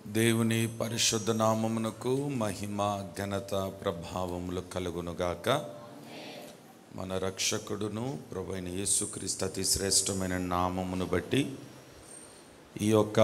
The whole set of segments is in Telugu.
దేవుని పరిశుద్ధ నామమునకు మహిమ ఘనత ప్రభావములు కలుగునుగాక మన రక్షకుడును ప్రభైన యేసుక్రీస్తు అతి శ్రేష్టమైన నామమును బట్టి ఈ యొక్క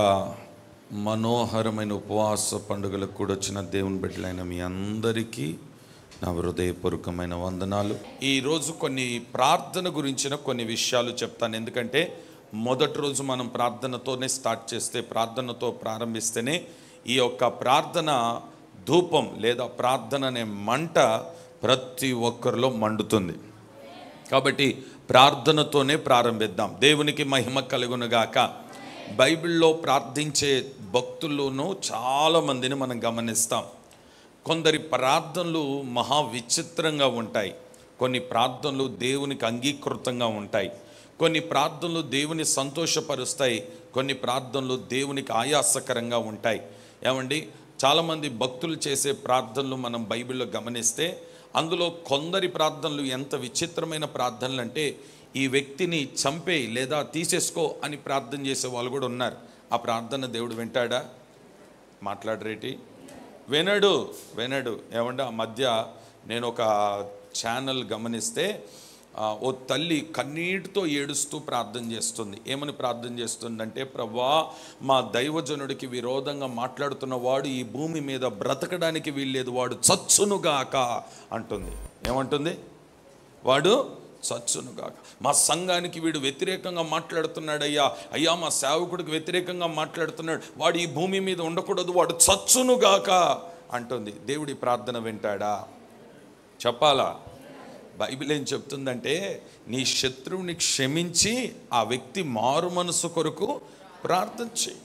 మనోహరమైన ఉపవాస పండుగలకు కూడా వచ్చిన దేవుని బిడ్డలైన మీ అందరికీ నా హృదయపూర్వకమైన వందనాలు ఈరోజు కొన్ని ప్రార్థన గురించిన కొన్ని విషయాలు చెప్తాను ఎందుకంటే మొదటి రోజు మనం ప్రార్థనతోనే స్టార్ట్ చేస్తే ప్రార్థనతో ప్రారంభిస్తేనే ఈ యొక్క ప్రార్థన ధూపం లేదా ప్రార్థన అనే మంట ప్రతి ఒక్కరిలో మండుతుంది కాబట్టి ప్రార్థనతోనే ప్రారంభిద్దాం దేవునికి మహిమ కలుగునుగాక బైబిల్లో ప్రార్థించే భక్తులను చాలామందిని మనం గమనిస్తాం కొందరి ప్రార్థనలు మహా విచిత్రంగా ఉంటాయి కొన్ని ప్రార్థనలు దేవునికి అంగీకృతంగా ఉంటాయి కొన్ని ప్రార్థనలు దేవుని సంతోషపరుస్తాయి కొన్ని ప్రార్థనలు దేవునికి ఆయాసకరంగా ఉంటాయి ఏమండి చాలామంది భక్తులు చేసే ప్రార్థనలు మనం బైబిల్లో గమనిస్తే అందులో కొందరి ప్రార్థనలు ఎంత విచిత్రమైన ప్రార్థనలు అంటే ఈ వ్యక్తిని చంపే లేదా తీసేసుకో అని ప్రార్థన చేసే వాళ్ళు కూడా ఉన్నారు ఆ ప్రార్థన దేవుడు వింటాడా మాట్లాడరేటి వినడు వినడు ఏమంటే ఆ మధ్య నేను ఒక ఛానల్ గమనిస్తే ఆ, ఓ తల్లి కన్నీటితో ఏడుస్తూ ప్రార్థన చేస్తుంది ఏమని ప్రార్థన చేస్తుందంటే ప్రభా మా దైవజనుడికి విరోధంగా మాట్లాడుతున్న వాడు ఈ భూమి మీద బ్రతకడానికి వీల్లేదు వాడు చచ్చునుగాక అంటుంది ఏమంటుంది వాడు చచ్చునుగాక మా సంఘానికి వీడు వ్యతిరేకంగా మాట్లాడుతున్నాడు అయ్యా అయ్యా మా సేవకుడికి వ్యతిరేకంగా మాట్లాడుతున్నాడు వాడు ఈ భూమి మీద ఉండకూడదు వాడు చచ్చునుగాక అంటుంది దేవుడి ప్రార్థన వింటాడా చెప్పాలా బైబిల్ ఏం చెప్తుందంటే నీ శత్రువుని క్షమించి ఆ వ్యక్తి మారు మనసు కొరకు ప్రార్థన చేయి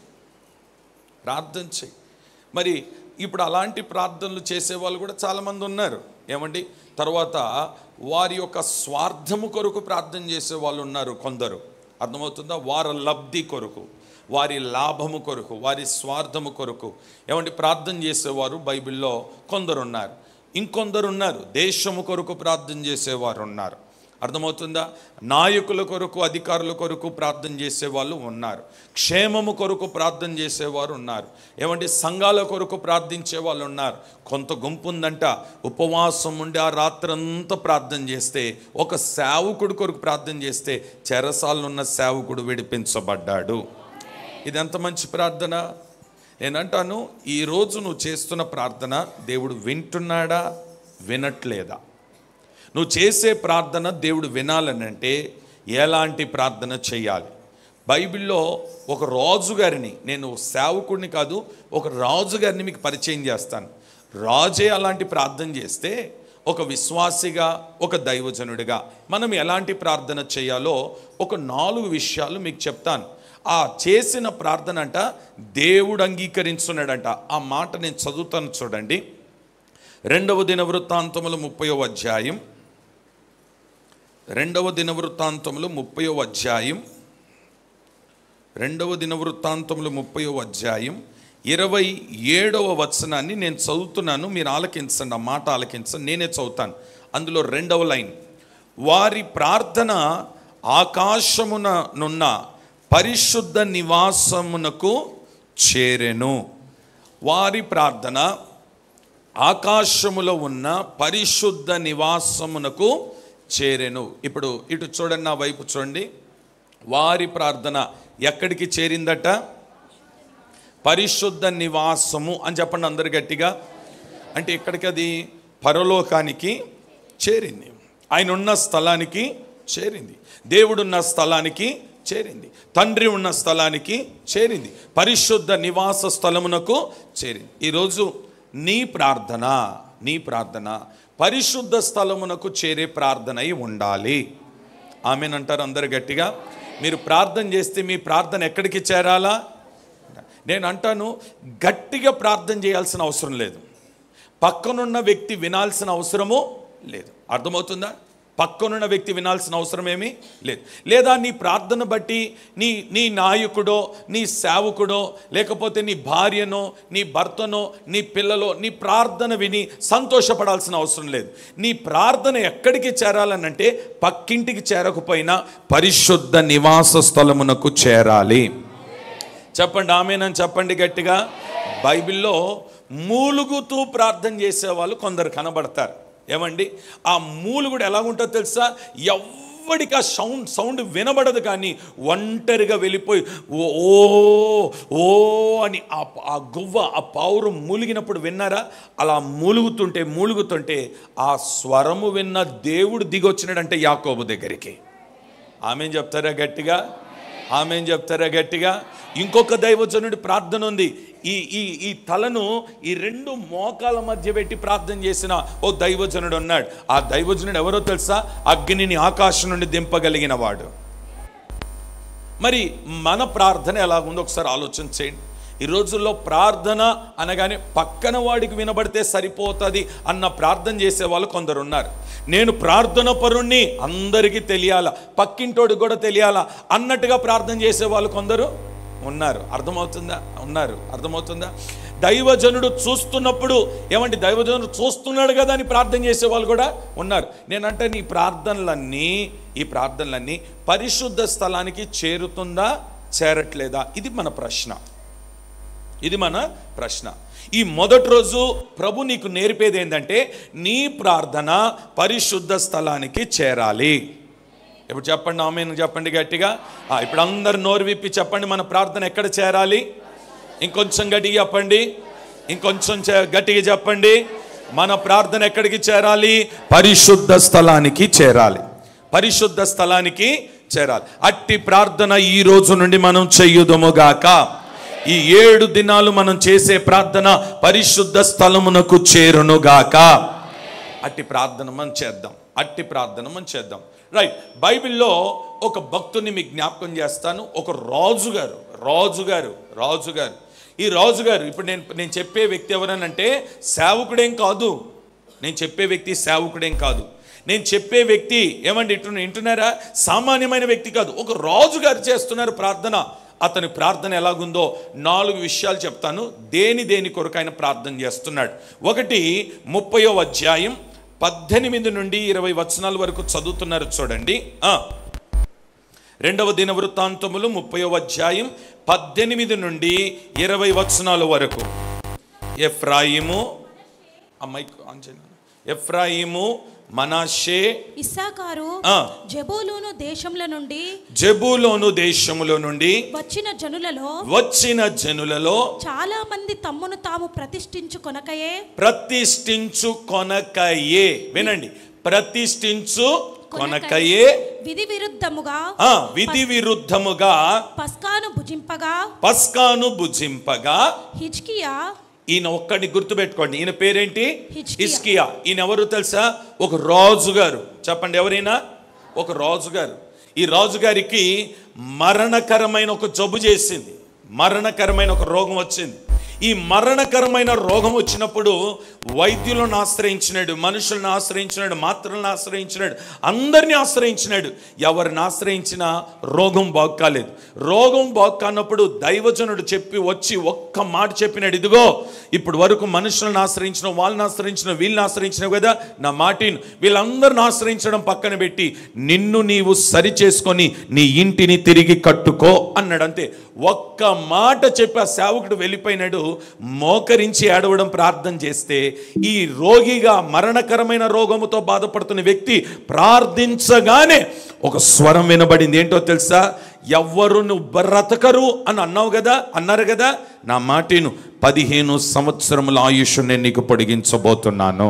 ప్రార్థన చేయి మరి ఇప్పుడు అలాంటి ప్రార్థనలు చేసేవాళ్ళు కూడా చాలామంది ఉన్నారు ఏమండి తర్వాత వారి యొక్క స్వార్థము కొరకు ప్రార్థన చేసే వాళ్ళు ఉన్నారు కొందరు అర్థమవుతుందా వారి లబ్ధి కొరకు వారి లాభము కొరకు వారి స్వార్థము కొరకు ఏమంటే ప్రార్థన చేసేవారు బైబిల్లో కొందరు ఉన్నారు ఇంకొందరు ఉన్నారు దేశము కొరకు ప్రార్థన చేసేవారు ఉన్నారు అర్థమవుతుందా నాయకుల కొరకు అధికారుల కొరకు ప్రార్థన చేసేవాళ్ళు ఉన్నారు క్షేమము కొరకు ప్రార్థన చేసేవారు ఉన్నారు ఏమంటే సంఘాల కొరకు ప్రార్థించే వాళ్ళు ఉన్నారు కొంత గుంపు ఉందంట ఉపవాసం ఉండి ఆ రాత్రంతా ప్రార్థన చేస్తే ఒక సేవకుడు కొరకు ప్రార్థన చేస్తే చెరసాలను ఉన్న సేవకుడు విడిపించబడ్డాడు ఇది ఎంత మంచి ప్రార్థన నేనంటాను ఈరోజు నువ్వు చేస్తున్న ప్రార్థన దేవుడు వింటున్నాడా వినట్లేదా నువ్వు చేసే ప్రార్థన దేవుడు వినాలనంటే ఎలాంటి ప్రార్థన చేయాలి బైబిల్లో ఒక రాజుగారిని నేను సేవకుడిని కాదు ఒక రాజుగారిని మీకు పరిచయం చేస్తాను రాజే అలాంటి ప్రార్థన చేస్తే ఒక విశ్వాసిగా ఒక దైవజనుడిగా మనం ఎలాంటి ప్రార్థన చేయాలో ఒక నాలుగు విషయాలు మీకు చెప్తాను ఆ చేసిన ప్రార్థన అంట దేవుడు అంగీకరించున్నాడంట ఆ మాట నేను చదువుతాను చూడండి రెండవ దిన వృత్తాంతములు ముప్పయో అధ్యాయం రెండవ దిన వృత్తాంతములు ముప్పయో అధ్యాయం రెండవ దిన వృత్తాంతములు ముప్పయో అధ్యాయం ఇరవై ఏడవ వచనాన్ని నేను చదువుతున్నాను మీరు ఆలకించండి ఆ మాట ఆలకించండి నేనే చదువుతాను అందులో రెండవ లైన్ వారి ప్రార్థన ఆకాశమున నున్న పరిశుద్ధ నివాసమునకు చేరెను వారి ప్రార్థన ఆకాశములో ఉన్న పరిశుద్ధ నివాసమునకు చేరెను ఇప్పుడు ఇటు చూడండి నా వైపు చూడండి వారి ప్రార్థన ఎక్కడికి చేరిందట పరిశుద్ధ నివాసము అని చెప్పండి అందరు గట్టిగా అంటే ఇక్కడికి అది పరలోకానికి చేరింది ఆయన ఉన్న స్థలానికి చేరింది దేవుడున్న స్థలానికి చేరింది తండ్రి ఉన్న స్థలానికి చేరింది పరిశుద్ధ నివాస స్థలమునకు చేరింది ఈరోజు నీ ప్రార్థన నీ ప్రార్థన పరిశుద్ధ స్థలమునకు చేరే ప్రార్థన అయి ఉండాలి ఆమెనంటారు అందరు గట్టిగా మీరు ప్రార్థన చేస్తే మీ ప్రార్థన ఎక్కడికి చేరాలా నేను అంటాను గట్టిగా ప్రార్థన చేయాల్సిన అవసరం లేదు పక్కనున్న వ్యక్తి వినాల్సిన అవసరము లేదు అర్థమవుతుందా పక్కనున్న వ్యక్తి వినాల్సిన అవసరం ఏమీ లేదు లేదా నీ ప్రార్థన బట్టి నీ నీ నాయకుడో నీ సేవకుడో లేకపోతే నీ భార్యనో నీ భర్తనో నీ పిల్లలో నీ ప్రార్థన విని సంతోషపడాల్సిన అవసరం లేదు నీ ప్రార్థన ఎక్కడికి చేరాలనంటే పక్కింటికి చేరకపోయినా పరిశుద్ధ నివాస స్థలమునకు చేరాలి చెప్పండి ఆమెనని చెప్పండి గట్టిగా బైబిల్లో మూలుగుతూ ప్రార్థన చేసేవాళ్ళు కొందరు కనబడతారు ఏమండి ఆ మూలుగుడు ఎలాగుంటుందో తెలుసా ఎవ్వడికి ఆ సౌండ్ సౌండ్ వినబడదు కానీ ఒంటరిగా వెళ్ళిపోయి ఓ ఓ ఓ అని ఆ ఆ గువ్వ ఆ పావురం మూలిగినప్పుడు విన్నారా అలా మూలుగుతుంటే మూలుగుతుంటే ఆ స్వరము విన్న దేవుడు దిగొచ్చినాడంటే యాకోబు దగ్గరికి ఆమె చెప్తారా గట్టిగా ఆమె చెప్తారా గట్టిగా ఇంకొక దైవజనుడి ప్రార్థన ఉంది ఈ ఈ ఈ తలను ఈ రెండు మోకాల మధ్య పెట్టి ప్రార్థన చేసిన ఓ దైవజనుడు ఉన్నాడు ఆ దైవజనుడు ఎవరో తెలుసా అగ్నిని ఆకాశం నుండి దింపగలిగిన వాడు మరి మన ప్రార్థన ఎలాగుందో ఒకసారి ఆలోచన చేయండి ఈ రోజుల్లో ప్రార్థన అనగానే పక్కన వాడికి వినబడితే సరిపోతుంది అన్న ప్రార్థన చేసే వాళ్ళు కొందరు ఉన్నారు నేను ప్రార్థన పరుణ్ణి అందరికీ తెలియాలా పక్కింటోడికి కూడా తెలియాలా అన్నట్టుగా ప్రార్థన చేసే వాళ్ళు కొందరు ఉన్నారు అర్థమవుతుందా ఉన్నారు అర్థమవుతుందా దైవజనుడు చూస్తున్నప్పుడు ఏమంటే దైవజనుడు చూస్తున్నాడు కదా అని ప్రార్థన చేసే వాళ్ళు కూడా ఉన్నారు నేనంటే నీ ప్రార్థనలన్నీ ఈ ప్రార్థనలన్నీ పరిశుద్ధ స్థలానికి చేరుతుందా చేరట్లేదా ఇది మన ప్రశ్న ఇది మన ప్రశ్న ఈ మొదటి రోజు ప్రభు నీకు నేర్పేది ఏంటంటే నీ ప్రార్థన పరిశుద్ధ స్థలానికి చేరాలి ఇప్పుడు చెప్పండి ఆమె చెప్పండి గట్టిగా ఆ, ఇప్పుడు అందరు నోరు విప్పి చెప్పండి మన ప్రార్థన ఎక్కడ చేరాలి ఇంకొంచెం గట్టిగా చెప్పండి ఇంకొంచెం చే- గట్టిగా చెప్పండి మన ప్రార్థన ఎక్కడికి చేరాలి పరిశుద్ధ స్థలానికి చేరాలి పరిశుద్ధ స్థలానికి చేరాలి అట్టి ప్రార్థన ఈ రోజు నుండి మనం చెయ్యుదముగాక ఈ ఏడు దినాలు మనం చేసే ప్రార్థన పరిశుద్ధ స్థలమునకు చేరునుగాక అట్టి ప్రార్థన మనం చేద్దాం అట్టి ప్రార్థన మనం చేద్దాం రైట్ బైబిల్లో ఒక భక్తుని మీకు జ్ఞాపకం చేస్తాను ఒక రాజుగారు రాజుగారు రాజుగారు ఈ రాజుగారు ఇప్పుడు నేను నేను చెప్పే వ్యక్తి ఎవరనంటే సేవకుడేం కాదు నేను చెప్పే వ్యక్తి సేవకుడేం కాదు నేను చెప్పే వ్యక్తి ఏమండి ఇటు వింటున్నారా సామాన్యమైన వ్యక్తి కాదు ఒక రాజుగారు చేస్తున్నారు ప్రార్థన అతని ప్రార్థన ఎలాగుందో నాలుగు విషయాలు చెప్తాను దేని దేని కొరకు ఆయన ప్రార్థన చేస్తున్నాడు ఒకటి ముప్పయో అధ్యాయం పద్దెనిమిది నుండి ఇరవై వచనాల వరకు చదువుతున్నారు చూడండి ఆ. రెండవ దిన వృత్తాంతములు ముప్పయో అధ్యాయం పద్దెనిమిది నుండి ఇరవై వచనాల వరకు ఎఫ్రాయిము అమ్మాయి ఆంజనేయ. ఎఫ్రాయిము మనాషే ఇస్సాకారు ఆ. జబూలూను దేశంలో నుండి జబూలోను దేశములో నుండి వచ్చిన జనులలో వచ్చిన జనులలో చాలా మంది తమ్మును తాము ప్రతిష్ఠించు కొనకయే ప్రతిష్ఠించు కొనకయే వినండి ప్రతిష్ఠించు కొనకయే విధి విరుద్ధముగా ఆ విధి విరుద్ధముగా పస్కాను భుజింపగా పస్కాను భుజింపగా హిజ్కియా ఈయన ఒక్కడిని గుర్తుపెట్టుకోండి ఈయన పేరేంటి హిజ్కియా. ఇస్కియా ఈయన ఎవరు తెలుసా ఒక రాజు గారు చెప్పండి ఎవరైనా ఒక రాజు గారు ఈ రాజుగారికి మరణకరమైన ఒక జబ్బు చేసింది మరణకరమైన ఒక రోగం వచ్చింది ఈ మరణకరమైన రోగం వచ్చినప్పుడు వైద్యులను ఆశ్రయించినాడు మనుషులను ఆశ్రయించినాడు మాత్రలను ఆశ్రయించినాడు అందరినీ ఆశ్రయించినాడు ఎవరిని ఆశ్రయించినా రోగం బాగు కాలేదు రోగం బాగు కానప్పుడు దైవజనుడు చెప్పి వచ్చి ఒక్క మాట చెప్పినాడు ఇదిగో ఇప్పుడు వరకు మనుషులను ఆశ్రయించిన వాళ్ళని ఆశ్రయించిన వీళ్ళని ఆశ్రయించిన కదా నా మాటిను వీళ్ళందరిని ఆశ్రయించడం పక్కన పెట్టి నిన్ను నీవు సరి చేసుకొని నీ ఇంటిని తిరిగి కట్టుకో అన్నాడు అంతే ఒక్క మాట చెప్పి ఆ సేవకుడు వెళ్ళిపోయినాడు మోకరించి ఏడవడం ప్రార్థన చేస్తే ఈ రోగిగా మరణకరమైన రోగముతో బాధపడుతున్న వ్యక్తి ప్రార్థించగానే ఒక స్వరం వినబడింది ఏంటో తెలుసా ఎవ్వరు నువ్వు బ్రతకరు అని అన్నావు కదా అన్నారు కదా నా మాటిను పదిహేను సంవత్సరముల ఆయుష్ నేను నీకు పొడిగించబోతున్నాను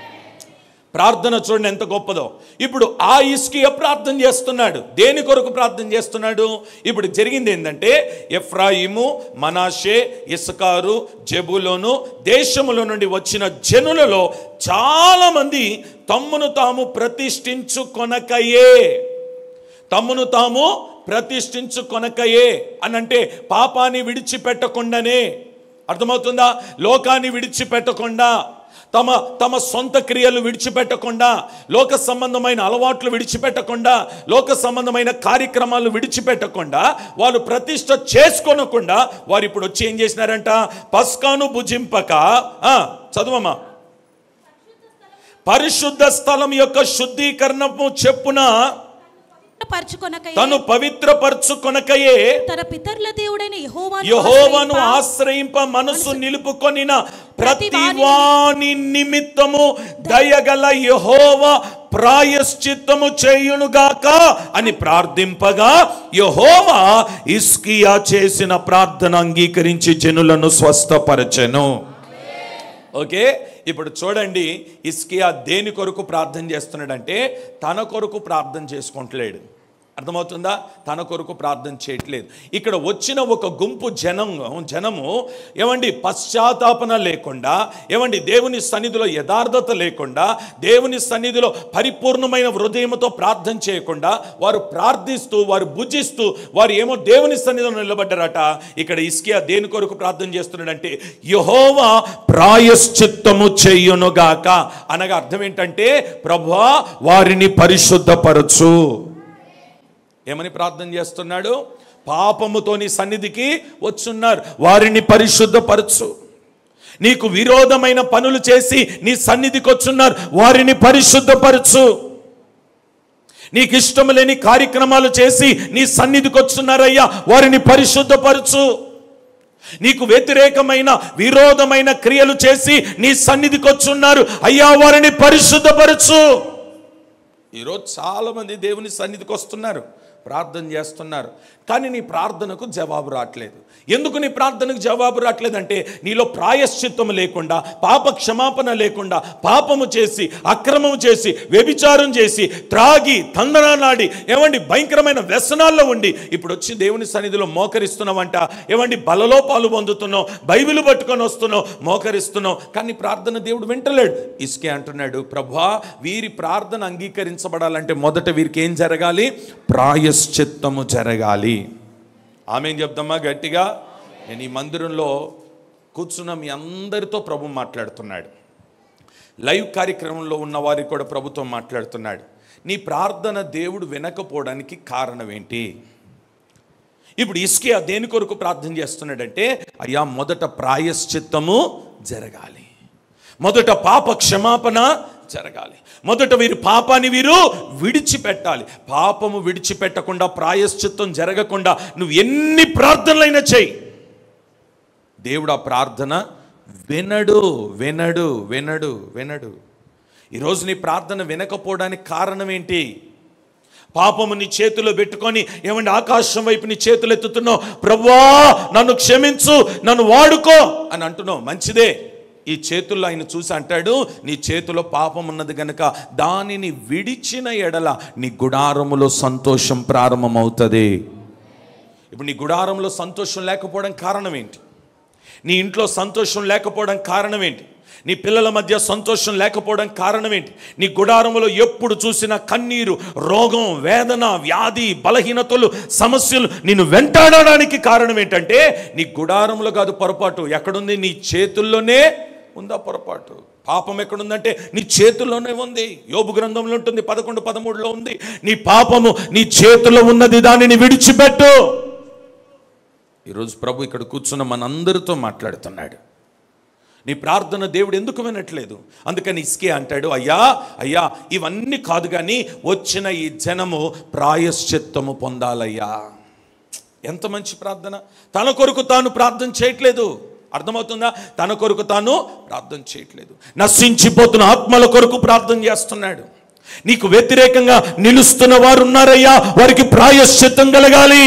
ప్రార్థన చూడండి ఎంత గొప్పదో ఇప్పుడు ఆ ఇస్కియ ప్రార్థన చేస్తున్నాడు దేని కొరకు ప్రార్థన చేస్తున్నాడు ఇప్పుడు జరిగింది ఏంటంటే ఎఫ్రాయిము మనాషే ఇస్కారు జబులోను దేశములో నుండి వచ్చిన జనులలో చాలామంది తమ్మును తాము ప్రతిష్ఠించుకొనకయే తమ్మును తాము ప్రతిష్ఠించుకొనకయే అని అంటే పాపాన్ని విడిచిపెట్టకుండానే అర్థమవుతుందా లోకాన్ని విడిచిపెట్టకుండా తమ తమ సొంత క్రియలు విడిచిపెట్టకుండా లోక సంబంధమైన అలవాట్లు విడిచిపెట్టకుండా లోక సంబంధమైన కార్యక్రమాలు విడిచిపెట్టకుండా వాళ్ళు ప్రతిష్ట చేసుకోనకుండా వారు ఇప్పుడు వచ్చి ఏం చేసినారంట పస్కాను భుజింపక ఆ, చదువమ్మా పరిశుద్ధ స్థలం యొక్క శుద్ధీకరణము చెప్పున పవిత్రపరచుకొనకయే తను పవిత్రపరచుకొనకయే తన పితరుల దేవుడైన యెహోవాను యహోవను ఆశ్రయింప, ఆశ్రయింప మనసు నిలుపుకొనిన ప్రతి ప్రతి వాని నిమిత్తము దయగల యహోవ ప్రాయశ్చిత్తము చేయునుగాక అని ప్రార్థింపగా యహోవా ఇస్కియా చేసిన ప్రార్థన అంగీకరించి జనులను స్వస్థపరచెను ఓకే ఇప్పుడు చూడండి ఇస్కియా దేని కొరకు ప్రార్థన చేస్తున్నాడంటే తన కొరకు ప్రార్థన చేసుకుంటలేడు అర్థమవుతుందా తన కొరకు ప్రార్థన చేయట్లేదు ఇక్కడ వచ్చిన ఒక గుంపు జనం జనము ఏమండి పశ్చాత్తాపన లేకుండా ఏమండి దేవుని సన్నిధిలో యథార్థత లేకుండా దేవుని సన్నిధిలో పరిపూర్ణమైన హృదయంతో ప్రార్థన చేయకుండా వారు ప్రార్థిస్తూ వారు భుజిస్తూ వారు ఏమో దేవుని సన్నిధిలో నిలబడ్డారట ఇక్కడ ఇస్కియా దేని కొరకు ప్రార్థన చేస్తున్నాడంటే యహోవా ప్రాయశ్చిత్తము చెయ్యునుగాక అనగా అర్థం ఏంటంటే ప్రభువా వారిని పరిశుద్ధపరచు ఏమని ప్రార్థన చేస్తున్నాడు పాపముతో నీ సన్నిధికి వచ్చున్నారు వారిని పరిశుద్ధపరచు నీకు విరోధమైన పనులు చేసి నీ సన్నిధికి వచ్చున్నారు వారిని పరిశుద్ధపరచు నీకు ఇష్టం లేని కార్యక్రమాలు చేసి నీ సన్నిధికి వచ్చున్నారయ్యా వారిని పరిశుద్ధపరచు నీకు వ్యతిరేకమైన విరోధమైన క్రియలు చేసి నీ సన్నిధికి వచ్చున్నారు అయ్యా వారిని పరిశుద్ధపరచు ఈరోజు చాలా మంది దేవుని సన్నిధికి వస్తున్నారు ప్రార్థన చేస్తున్నారు కానీ నీ ప్రార్థనకు జవాబు రావట్లేదు ఎందుకు నీ ప్రార్థనకు జవాబు రావట్లేదంటే నీలో ప్రాయశ్చిత్తం లేకుండా పాప క్షమాపణ లేకుండా పాపము చేసి అక్రమము చేసి వ్యభిచారం చేసి త్రాగి తందనాడి ఏమండి భయంకరమైన వ్యసనాల్లో ఉండి ఇప్పుడు వచ్చి దేవుని సన్నిధిలో మోకరిస్తున్నావంట ఏమండి బలలో పాలు పొందుతున్నావు బైబిల్ పట్టుకొని వస్తున్నావు మోకరిస్తున్నావు కానీ ప్రార్థన దేవుడు వింటలేడు ఇసుకే అంటున్నాడు ప్రభా వీరి ప్రార్థన అంగీకరించబడాలంటే మొదట వీరికి ఏం జరగాలి ప్రాయశ్చిత్తము జరగాలి ఆమె చెప్తామా గట్టిగా నేను ఈ మందిరంలో కూర్చున్న మీ అందరితో ప్రభు మాట్లాడుతున్నాడు లైవ్ కార్యక్రమంలో ఉన్న వారికి కూడా ప్రభుత్వం మాట్లాడుతున్నాడు నీ ప్రార్థన దేవుడు వినకపోవడానికి కారణం ఏంటి ఇప్పుడు ఇస్కే దేని కొరకు ప్రార్థన చేస్తున్నాడంటే అయ్యా మొదట ప్రాయశ్చిత్తము జరగాలి మొదట పాప క్షమాపణ జరగాలి మొదట వీరి పాపాన్ని వీరు విడిచిపెట్టాలి పాపము విడిచిపెట్టకుండా ప్రాయశ్చిత్తం జరగకుండా నువ్వు ఎన్ని ప్రార్థనలైనా చెయ్యి దేవుడు ఆ ప్రార్థన వినడు వినడు వినడు వినడు ఈరోజు నీ ప్రార్థన వినకపోవడానికి కారణం ఏంటి పాపము నీ చేతిలో పెట్టుకొని ఏమండి ఆకాశం వైపు నీ చేతులు ఎత్తుతున్నావు ప్రభువా నన్ను క్షమించు నన్ను వాడుకో అని అంటున్నావు మంచిదే ఈ చేతుల్లో ఆయన చూసి అంటాడు నీ చేతిలో పాపం ఉన్నది గనుక దానిని విడిచిన ఎడల నీ గుడారములో సంతోషం ప్రారంభమవుతుంది ఇప్పుడు నీ గుడారంలో సంతోషం లేకపోవడం కారణం ఏంటి నీ ఇంట్లో సంతోషం లేకపోవడం కారణం ఏంటి నీ పిల్లల మధ్య సంతోషం లేకపోవడం కారణం ఏంటి నీ గుడారములో ఎప్పుడు చూసినా కన్నీరు రోగం వేదన వ్యాధి బలహీనతలు సమస్యలు నిన్ను వెంటాడడానికి కారణం ఏంటంటే నీ గుడారంలో కాదు పొరపాటు ఎక్కడుంది నీ చేతుల్లోనే ఉందా పొరపాటు పాపం ఎక్కడుందంటే నీ చేతుల్లోనే ఉంది యోబు గ్రంథంలో ఉంటుంది పదకొండు పదమూడులో ఉంది నీ పాపము నీ చేతుల్లో ఉన్నది దానిని విడిచిపెట్టు ఈరోజు ప్రభు ఇక్కడ కూర్చున్న మనందరితో మాట్లాడుతున్నాడు నీ ప్రార్థన దేవుడు ఎందుకు వినట్లేదు అందుకని ఇస్కే అంటాడు అయ్యా అయ్యా ఇవన్నీ కాదు కానీ వచ్చిన ఈ జనము ప్రాయశ్చిత్తము పొందాలయ్యా ఎంత మంచి ప్రార్థన తన కొరకు తాను ప్రార్థన చేయట్లేదు అర్థమవుతుందా తన కొరకు తాను ప్రార్థన చేయట్లేదు నశించిపోతున్న ఆత్మల కొరకు ప్రార్థన చేస్తున్నాడు నీకు వ్యతిరేకంగా నిలుస్తున్న వారు ఉన్నారయ్యా వారికి ప్రాయశ్చిత్తం కలగాలి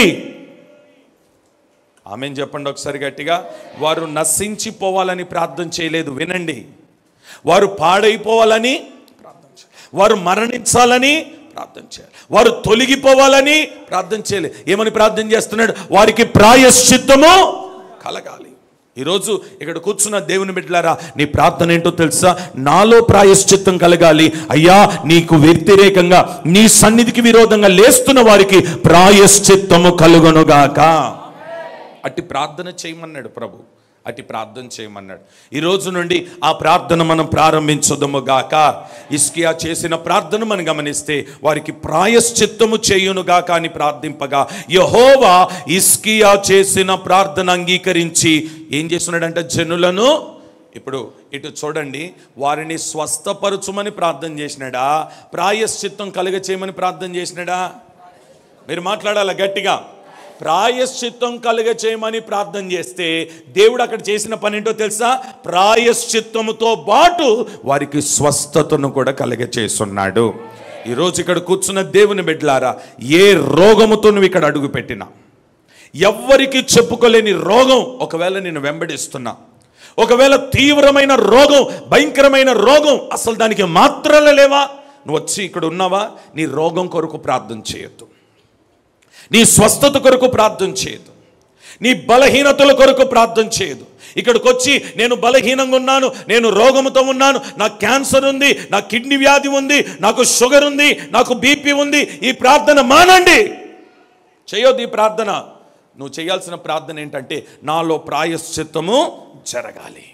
ఆమెన్ చెప్పండి ఒకసారి గట్టిగా వారు నశించిపోవాలని ప్రార్థన చేయలేదు వినండి వారు పాడైపోవాలని ప్రార్థన చేయాలి వారు మరణించాలని ప్రార్థన చేయాలి వారు తొలగిపోవాలని ప్రార్థన చేయలేదు ఏమని ప్రార్థన చేస్తున్నాడు వారికి ప్రాయశ్చిత్తము కలగాలి ఈరోజు ఇక్కడ కూర్చున్న దేవుని బిడ్డలారా నీ ప్రార్థన ఏంటో తెలుసా నాలో ప్రాయశ్చిత్తం కలగాలి అయ్యా నీకు వ్యతిరేకంగా నీ సన్నిధికి విరోధంగా లేస్తున్న వారికి ప్రాయశ్చిత్తము కలుగనుగాక అట్టి ప్రార్థన చేయమన్నాడు ప్రభు అట్టి ప్రార్థన చేయమన్నాడు ఈ రోజు నుండి ఆ ప్రార్థన మనం ప్రారంభించదము గాక ఇస్కియా చేసిన ప్రార్థన మనం గమనిస్తే వారికి ప్రాయశ్చిత్తము చేయును గాక అని ప్రార్థింపగా యహోవా ఇస్కియా చేసిన ప్రార్థన అంగీకరించి ఏం చేస్తున్నాడంటే జనులను ఇప్పుడు ఇటు చూడండి వారిని స్వస్థపరచుమని ప్రార్థన చేసినాడా ప్రాయశ్చిత్తం కలుగ చేయమని ప్రార్థన చేసినాడా మీరు మాట్లాడాల గట్టిగా ప్రాయశ్చిత్తం కలుగ చేయమని ప్రార్థన చేస్తే దేవుడు అక్కడ చేసిన పని ఏంటో తెలుసా ప్రాయశ్చిత్తముతో పాటు వారికి స్వస్థతను కూడా కలుగ చేస్తున్నాడు ఈరోజు ఇక్కడ కూర్చున్న దేవుని బిడ్డలారా ఏ రోగముతో నువ్వు ఇక్కడ అడుగు పెట్టినా ఎవ్వరికి చెప్పుకోలేని రోగం ఒకవేళ నేను వెంబడిస్తున్నా ఒకవేళ తీవ్రమైన రోగం భయంకరమైన రోగం అసలు దానికి మాత్రలే లేవా నువ్వు వచ్చి ఇక్కడ ఉన్నావా నీ రోగం కొరకు ప్రార్థన చేయొద్దు నీ స్వస్థత కొరకు ప్రార్థన చేయదు నీ బలహీనతల కొరకు ప్రార్థన చేయదు ఇక్కడికి వచ్చి నేను బలహీనంగా ఉన్నాను నేను రోగముతో ఉన్నాను నాకు క్యాన్సర్ ఉంది నాకు కిడ్నీ వ్యాధి ఉంది నాకు షుగర్ ఉంది నాకు బీపీ ఉంది ఈ ప్రార్థన మానండి చేయొద్దు ఈ ప్రార్థన నువ్వు చేయాల్సిన ప్రార్థన ఏంటంటే నాలో ప్రాయశ్చిత్తము జరగాలి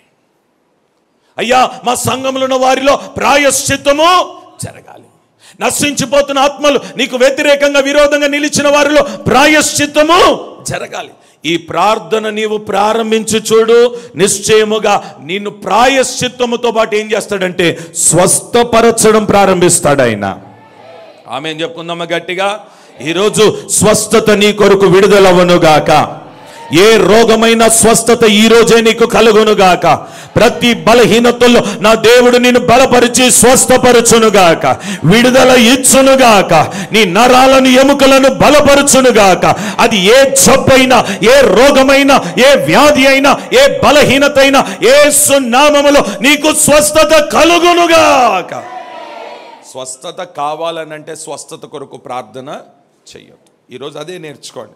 అయ్యా మా సంఘంలో ఉన్న వారిలో ప్రాయశ్చిత్తము జరగాలి నశించిపోతున్న ఆత్మలు నీకు వ్యతిరేకంగా విరోధంగా నిలిచిన వారిలో ప్రాయశ్చిత్తము జరగాలి ఈ ప్రార్థన నీవు ప్రారంభించి చూడు నిశ్చయముగా నిన్ను ప్రాయశ్చిత్తముతో పాటు ఏం చేస్తాడంటే స్వస్థపరచడం ప్రారంభిస్తాడు ఆయన ఆమె చెప్పుకుందామా గట్టిగా ఈరోజు స్వస్థత నీ కొరకు విడుదలవనుగాక ఏ రోగమైన స్వస్థత ఈ రోజే నీకు కలుగునుగాక ప్రతి బలహీనతల్లో నా దేవుడు నిన్ను బలపరిచి స్వస్థపరచునుగాక విడుదల ఇచ్చునుగాక నీ నరాలను ఎముకలను బలపరచునుగాక అది ఏ జబ్బైనా ఏ రోగమైనా ఏ వ్యాధి అయినా ఏ బలహీనత అయినా ఏ సున్నామములో నీకు స్వస్థత కలుగునుగాక స్వస్థత కావాలనంటే స్వస్థత కొరకు ప్రార్థన చెయ్యొద్దు ఈరోజు అదే నేర్చుకోండి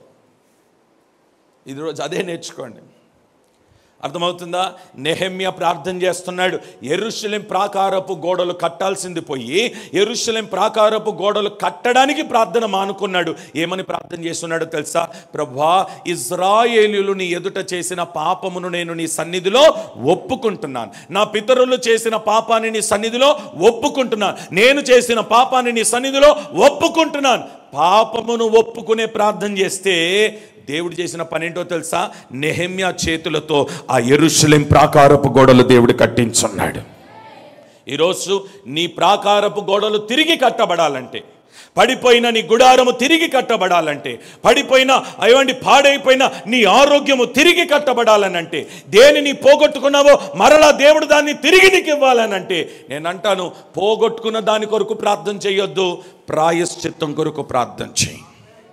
ఈరోజు అదే నేర్చుకోండి అర్థమవుతుందా నెహమ్య ప్రార్థన చేస్తున్నాడు ఎరుషలేం ప్రాకారపు గోడలు కట్టాల్సింది పోయి ఎరుషలేం ప్రాకారపు గోడలు కట్టడానికి ప్రార్థన మానుకున్నాడు ఏమని ప్రార్థన చేస్తున్నాడో తెలుసా ప్రభా ఇజ్రాయేలీలు నీ ఎదుట చేసిన పాపమును నేను నీ సన్నిధిలో ఒప్పుకుంటున్నాను నా పితరులు చేసిన పాపాన్ని నీ సన్నిధిలో ఒప్పుకుంటున్నాను నేను చేసిన పాపాన్ని నీ సన్నిధిలో ఒప్పుకుంటున్నాను పాపమును ఒప్పుకునే ప్రార్థన చేస్తే దేవుడు చేసిన పని ఏంటో తెలుసా నెహమ్యా చేతులతో ఆ ఎరుషలేం ప్రాకారపు గోడలు దేవుడు కట్టించున్నాడు ఈరోజు నీ ప్రాకారపు గోడలు తిరిగి కట్టబడాలంటే పడిపోయిన నీ గుడారము తిరిగి కట్టబడాలంటే పడిపోయిన అయ్యండి పాడైపోయిన నీ ఆరోగ్యము తిరిగి కట్టబడాలనంటే దేనిని పోగొట్టుకున్నావో మరలా దేవుడు దాన్ని తిరిగి నీకు ఇవ్వాలనంటే నేను అంటాను పోగొట్టుకున్న దాని కొరకు ప్రార్థన చేయొద్దు ప్రాయశ్చిత్తం కొరకు ప్రార్థన చేయి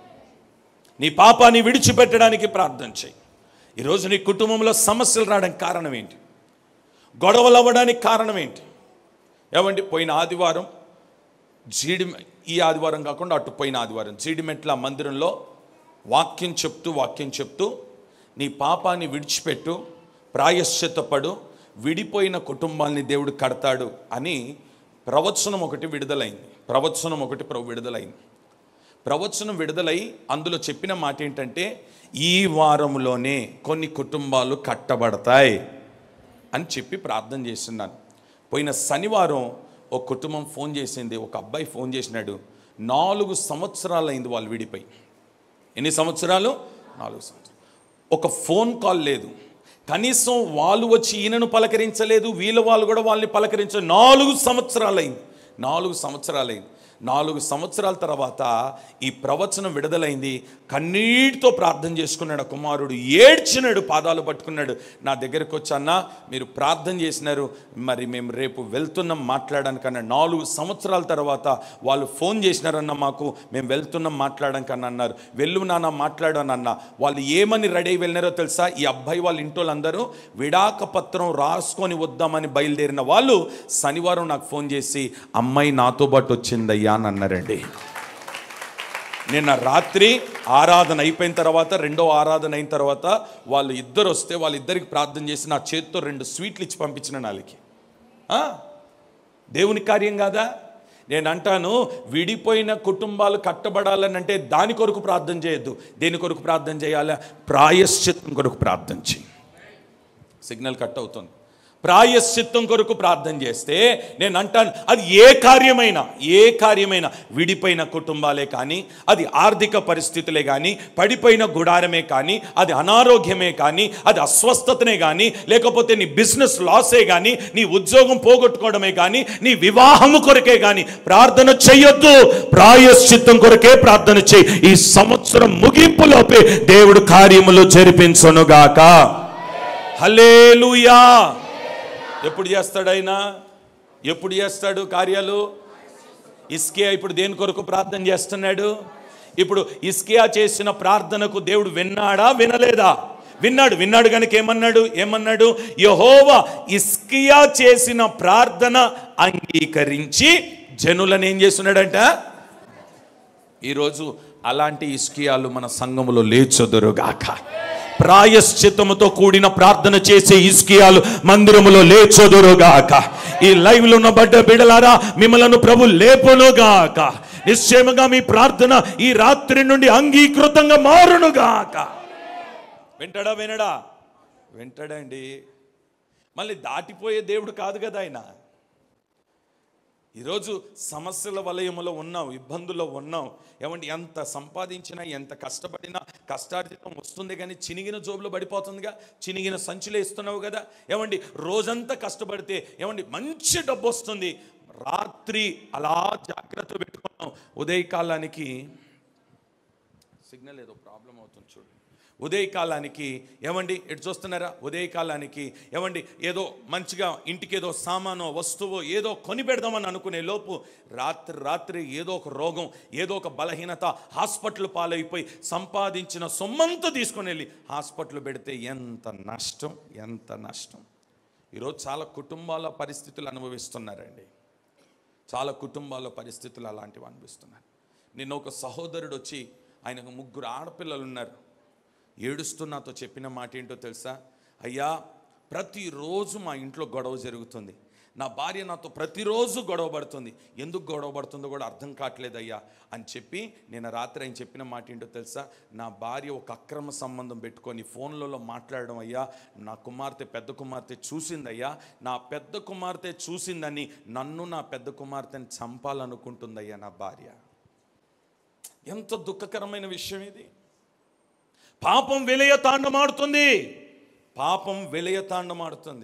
నీ పాపాన్ని విడిచిపెట్టడానికి ప్రార్థన చేయి ఈరోజు నీ కుటుంబంలో సమస్యలు రావడానికి కారణం ఏంటి గొడవలు అవ్వడానికి కారణం ఏంటి ఏమండి పోయిన ఆదివారం జీడి ఈ ఆదివారం కాకుండా అటు పోయిన ఆదివారం జీడిమెట్ల మందిరంలో వాక్యం చెప్తూ వాక్యం చెప్తూ నీ పాపాన్ని విడిచిపెట్టు ప్రాయశ్చిత్తపడు విడిపోయిన కుటుంబాన్ని దేవుడు కడతాడు అని ప్రవచనం ఒకటి విడుదలైంది ప్రవచనం ఒకటి ప్ర- విడుదలైంది ప్రవచనం విడుదలై అందులో చెప్పిన మాట ఏంటంటే ఈ వారంలోనే కొన్ని కుటుంబాలు కట్టబడతాయి అని చెప్పి ప్రార్థన చేస్తున్నాను పోయిన శనివారం ఒక కుటుంబం ఫోన్ చేసింది ఒక అబ్బాయి ఫోన్ చేసినాడు నాలుగు సంవత్సరాలు అయింది వాళ్ళు విడిపోయి ఎన్ని సంవత్సరాలు నాలుగు సంవత్సరాలు ఒక ఫోన్ కాల్ లేదు కనీసం వాళ్ళు వచ్చి ఈయనను పలకరించలేదు వీళ్ళ వాళ్ళు కూడా వాళ్ళని పలకరించ నాలుగు సంవత్సరాలు అయింది నాలుగు సంవత్సరాలు అయింది నాలుగు సంవత్సరాల తర్వాత ఈ ప్రవచనం విడుదలైంది కన్నీటితో ప్రార్థన చేసుకున్నాడు ఆ కుమారుడు ఏడ్చినాడు పాదాలు పట్టుకున్నాడు నా దగ్గరకు వచ్చి అన్న మీరు ప్రార్థన చేసినారు మరి మేము రేపు వెళ్తున్నాం మాట్లాడడానికన్నా నాలుగు సంవత్సరాల తర్వాత వాళ్ళు ఫోన్ చేసినారన్న మాకు మేము వెళ్తున్నాం మాట్లాడడానికన్నా అన్నారు వెళ్ళు నాన్న మాట్లాడానన్న వాళ్ళు ఏమని రెడీ అయి వెళ్ళినారో తెలుసా ఈ అబ్బాయి వాళ్ళ ఇంటోళ్ళందరూ విడాక పత్రం రాసుకొని వద్దామని బయలుదేరిన వాళ్ళు శనివారం నాకు ఫోన్ చేసి అమ్మాయి నాతో పాటు వచ్చిందయ్యా అని అన్నారండి నిన్న రాత్రి ఆరాధన అయిపోయిన తర్వాత రెండో ఆరాధన అయిన తర్వాత వాళ్ళు ఇద్దరు వస్తే వాళ్ళిద్దరికి ప్రార్థన చేసి నా చేతితో రెండు స్వీట్లు ఇచ్చి పంపించిన నాలికి ఆ? దేవుని కార్యం కాదా నేను అంటాను విడిపోయిన కుటుంబాలు కట్టబడాలని అంటే దాని కొరకు ప్రార్థన చేయొద్దు దేని కొరకు ప్రార్థన చేయాలా ప్రాయశ్చిత్తం కొరకు ప్రార్థన చేయి సిగ్నల్ కట్ అవుతుంది ప్రాయశ్చిత్తం కొరకు ప్రార్థన చేస్తే నేను అంటాను అది ఏ కార్యమైనా ఏ కార్యమైనా విడిపోయిన కుటుంబాలే కానీ అది ఆర్థిక పరిస్థితులే కానీ పడిపోయిన గుడారమే కానీ అది అనారోగ్యమే కానీ అది అస్వస్థతనే కానీ లేకపోతే నీ బిజినెస్ లాసే కానీ నీ ఉద్యోగం పోగొట్టుకోవడమే కానీ నీ వివాహము కొరకే కానీ ప్రార్థన చెయ్యొద్దు ప్రాయశ్చిత్తం కొరకే ప్రార్థన చేయి ఈ సంవత్సరం ముగింపులోపే దేవుడు కార్యములు జరిపించనుగాక హలేలుయా ఎప్పుడు చేస్తాడు ఆయన ఎప్పుడు చేస్తాడు కార్యాలు ఇస్కియా ఇప్పుడు దేని కొరకు ప్రార్థన చేస్తున్నాడు ఇప్పుడు ఇస్కియా చేసిన ప్రార్థనకు దేవుడు విన్నాడా వినలేదా విన్నాడు విన్నాడు కనుక ఏమన్నాడు ఏమన్నాడు యహోవా ఇస్కియా చేసిన ప్రార్థన అంగీకరించి జనులను ఏం చేస్తున్నాడంట ఈరోజు అలాంటి ఇస్కియాలు మన సంఘములో లేచొదురుగాక ప్రాయశ్చిత్తముతో కూడిన ప్రార్థన చేసే ఇస్కియాలు మందిరములో లేచొదురుగాక ఈ లైవ్ లో ఉన్న బడ్డ బిడలారా మిమ్మలను ప్రభు లేపునుగాక నిశ్చయముగా మీ ప్రార్థన ఈ రాత్రి నుండి అంగీకృతంగా మారునుగాక వింటాడా వినడా వింటాడండి మళ్ళీ దాటిపోయే దేవుడు కాదు కదా ఆయన ఈరోజు సమస్యల వలయములో ఉన్నాం ఇబ్బందుల్లో ఉన్నాం ఏమండి ఎంత సంపాదించినా ఎంత కష్టపడినా కష్టార్జితం వస్తుంది కానీ చినిగిన జోబులో పడిపోతుందిగా చినిగిన సంచులే ఇస్తున్నావు కదా ఏమండి రోజంతా కష్టపడితే ఏమండి మంచి డబ్బు వస్తుంది రాత్రి అలా జాగ్రత్త పెట్టుకున్నాం ఉదయకాలానికి సిగ్నల్ ఏదో ప్రాబ్లం అవుతుంది చూడు ఉదయకాలానికి ఏమండి ఎటు చూస్తున్నారా ఉదయకాలానికి ఏమండి ఏదో మంచిగా ఇంటికి ఏదో సామానో వస్తువు ఏదో కొని పెడదామని అనుకునే లోపు రాత్రి రాత్రి ఏదో ఒక రోగం ఏదో ఒక బలహీనత హాస్పిటల్ పాలైపోయి సంపాదించిన సొమ్మంతా తీసుకొని వెళ్ళి హాస్పిటల్ పెడితే ఎంత నష్టం ఎంత నష్టం ఈరోజు చాలా కుటుంబాల పరిస్థితులు అనుభవిస్తున్నారండి చాలా కుటుంబాల పరిస్థితులు అలాంటివి అనిపిస్తున్నారు నిన్న ఒక సహోదరుడు వచ్చి ఆయనకు ముగ్గురు ఆడపిల్లలు ఉన్నారు ఏడుస్తూ నాతో చెప్పిన మాట ఏంటో తెలుసా అయ్యా ప్రతిరోజు మా ఇంట్లో గొడవ జరుగుతుంది నా భార్య నాతో ప్రతిరోజు గొడవ పడుతుంది ఎందుకు గొడవ పడుతుందో కూడా అర్థం కావట్లేదు అయ్యా అని చెప్పి నేను రాత్రి ఆయన చెప్పిన మాట ఏంటో తెలుసా నా భార్య ఒక అక్రమ సంబంధం పెట్టుకొని ఫోన్లలో మాట్లాడడం అయ్యా నా కుమార్తె పెద్ద కుమార్తె చూసిందయ్యా నా పెద్ద కుమార్తె చూసిందని నన్ను నా పెద్ద కుమార్తెని చంపాలనుకుంటుందయ్యా నా భార్య ఎంత దుఃఖకరమైన విషయం ఇది పాపం విలయ తాండమాడుతుంది పాపం విలయ తాండమాడుతుంది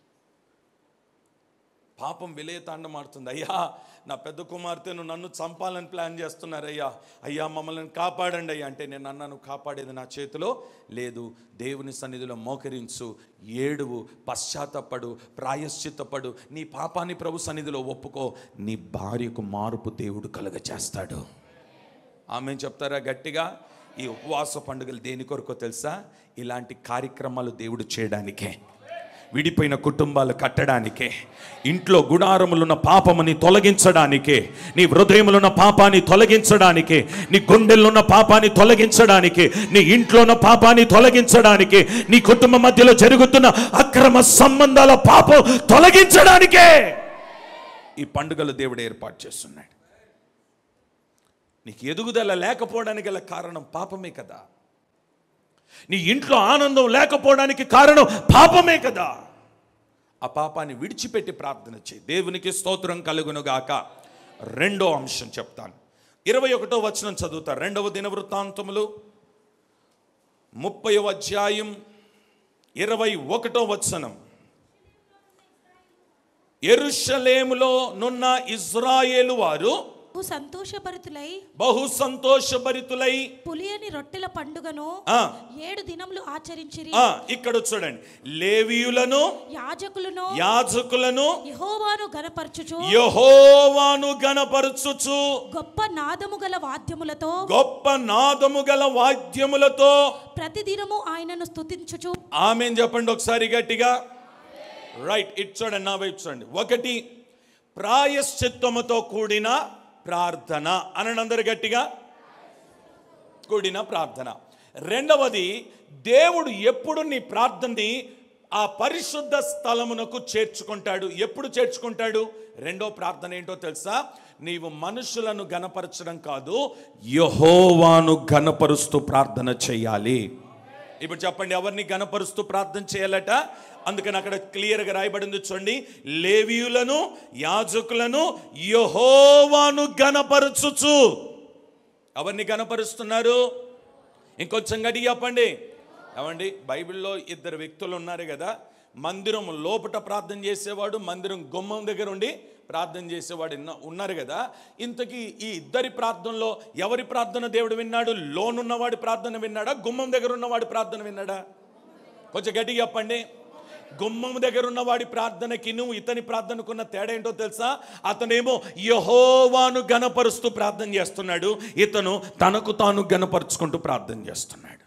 పాపం విలయ తాండమాడుతుంది అయ్యా నా పెద్ద కుమార్తెను నన్ను చంపాలని ప్లాన్ చేస్తున్నారు అయ్యా అయ్యా మమ్మల్ని కాపాడండి అయ్యా అంటే నేను అన్నాను కాపాడేది నా చేతిలో లేదు దేవుని సన్నిధిలో మోకరించు ఏడువు పశ్చాత్తపడు ప్రాయశ్చిత్తపడు నీ పాపాన్ని ప్రభు సన్నిధిలో ఒప్పుకో నీ భార్యకు మార్పు దేవుడు కలుగ చేస్తాడు ఆమె చెప్తారా గట్టిగా ఈ ఉపవాస పండుగలు దేని కొరకో తెలుసా ఇలాంటి కార్యక్రమాలు దేవుడు చేయడానికే విడిపోయిన కుటుంబాలు కట్టడానికే ఇంట్లో గుడారములున్న పాపముని తొలగించడానికే నీ హృదయములున్న పాపాన్ని తొలగించడానికే నీ గుండెల్లోన్న పాపాన్ని తొలగించడానికే నీ ఇంట్లో ఉన్న పాపాన్ని తొలగించడానికే నీ కుటుంబం మధ్యలో జరుగుతున్న అక్రమ సంబంధాల పాపం తొలగించడానికే ఈ పండుగలు దేవుడు ఏర్పాటు చేస్తున్నాడు నీకు ఎదుగుదల లేకపోవడానికి గల కారణం పాపమే కదా నీ ఇంట్లో ఆనందం లేకపోవడానికి కారణం పాపమే కదా ఆ పాపాన్ని విడిచిపెట్టి ప్రార్థన చేయి దేవునికి స్తోత్రం కలుగునుగాక రెండో అంశం చెప్తాను ఇరవై ఒకటో వచనం చదువుతా రెండవ దిన వృత్తాంతములు ముప్పై అధ్యాయం ఇరవై ఒకటో వచనం ఎరుషలేములో నున్న ఇజ్రాయేలు వారు బహు సంతోషభరితులై బహు సంతోషభరితులై పులియని రొట్టెల పండుగను ఆ, ఏడు దినములు ఆచరించిరి ఆ, ఇక్కడ చూడండి లేవీయులను యాజకులను యాజకులను యెహోవాను గనపరచుచు యహోవాను గణపరచుచు గొప్ప నాదము గల వాద్యములతో గొప్ప నాదము గల వాద్యములతో ప్రతిదినము ఆయనను స్తుతించుచు ఆమె చెప్పండి ఒకసారి గట్టిగా రైట్ ఇట్ చూడండి నా వైపు చూడండి ఒకటి ప్రాయశ్చిత్తముతో కూడిన ప్రార్థన అనండి అందరు గట్టిగా కూడిన ప్రార్థన రెండవది దేవుడు ఎప్పుడు నీ ప్రార్థనని ఆ పరిశుద్ధ స్థలమునకు చేర్చుకుంటాడు ఎప్పుడు చేర్చుకుంటాడు రెండో ప్రార్థన ఏంటో తెలుసా నీవు మనుషులను గనపరచడం కాదు యహోవాను గనపరుస్తూ ప్రార్థన చేయాలి ఇప్పుడు చెప్పండి ఎవరిని గణపరుస్తూ ప్రార్థన చేయాలట అందుకని అక్కడ క్లియర్గా రాయబడింది చూడండి లేవీయులను యాజకులను యహోవాను గణపరచుచు ఎవరిని గణపరుస్తున్నారు ఇంకొంచెం గడి చెప్పండి ఏమండి బైబిల్లో ఇద్దరు వ్యక్తులు ఉన్నారు కదా మందిరం లోపట ప్రార్థన చేసేవాడు మందిరం గుమ్మం దగ్గర ఉండి ప్రార్థన చేసేవాడు ఉన్న- ఉన్నారు కదా ఇంతకీ ఈ ఇద్దరి ప్రార్థనలో ఎవరి ప్రార్థన దేవుడు విన్నాడు లోనున్నవాడి ప్రార్థన విన్నాడా గుమ్మం దగ్గర ఉన్నవాడి ప్రార్థన విన్నాడా కొంచెం గట్టిగా చెప్పండి గుమ్మం దగ్గర ఉన్నవాడి ప్రార్థనకి నువ్వు ఇతని ప్రార్థనకున్న తేడా ఏంటో తెలుసా అతనేమో యహోవాను గణపరుస్తూ ప్రార్థన చేస్తున్నాడు ఇతను తనకు తాను గణపరుచుకుంటూ ప్రార్థన చేస్తున్నాడు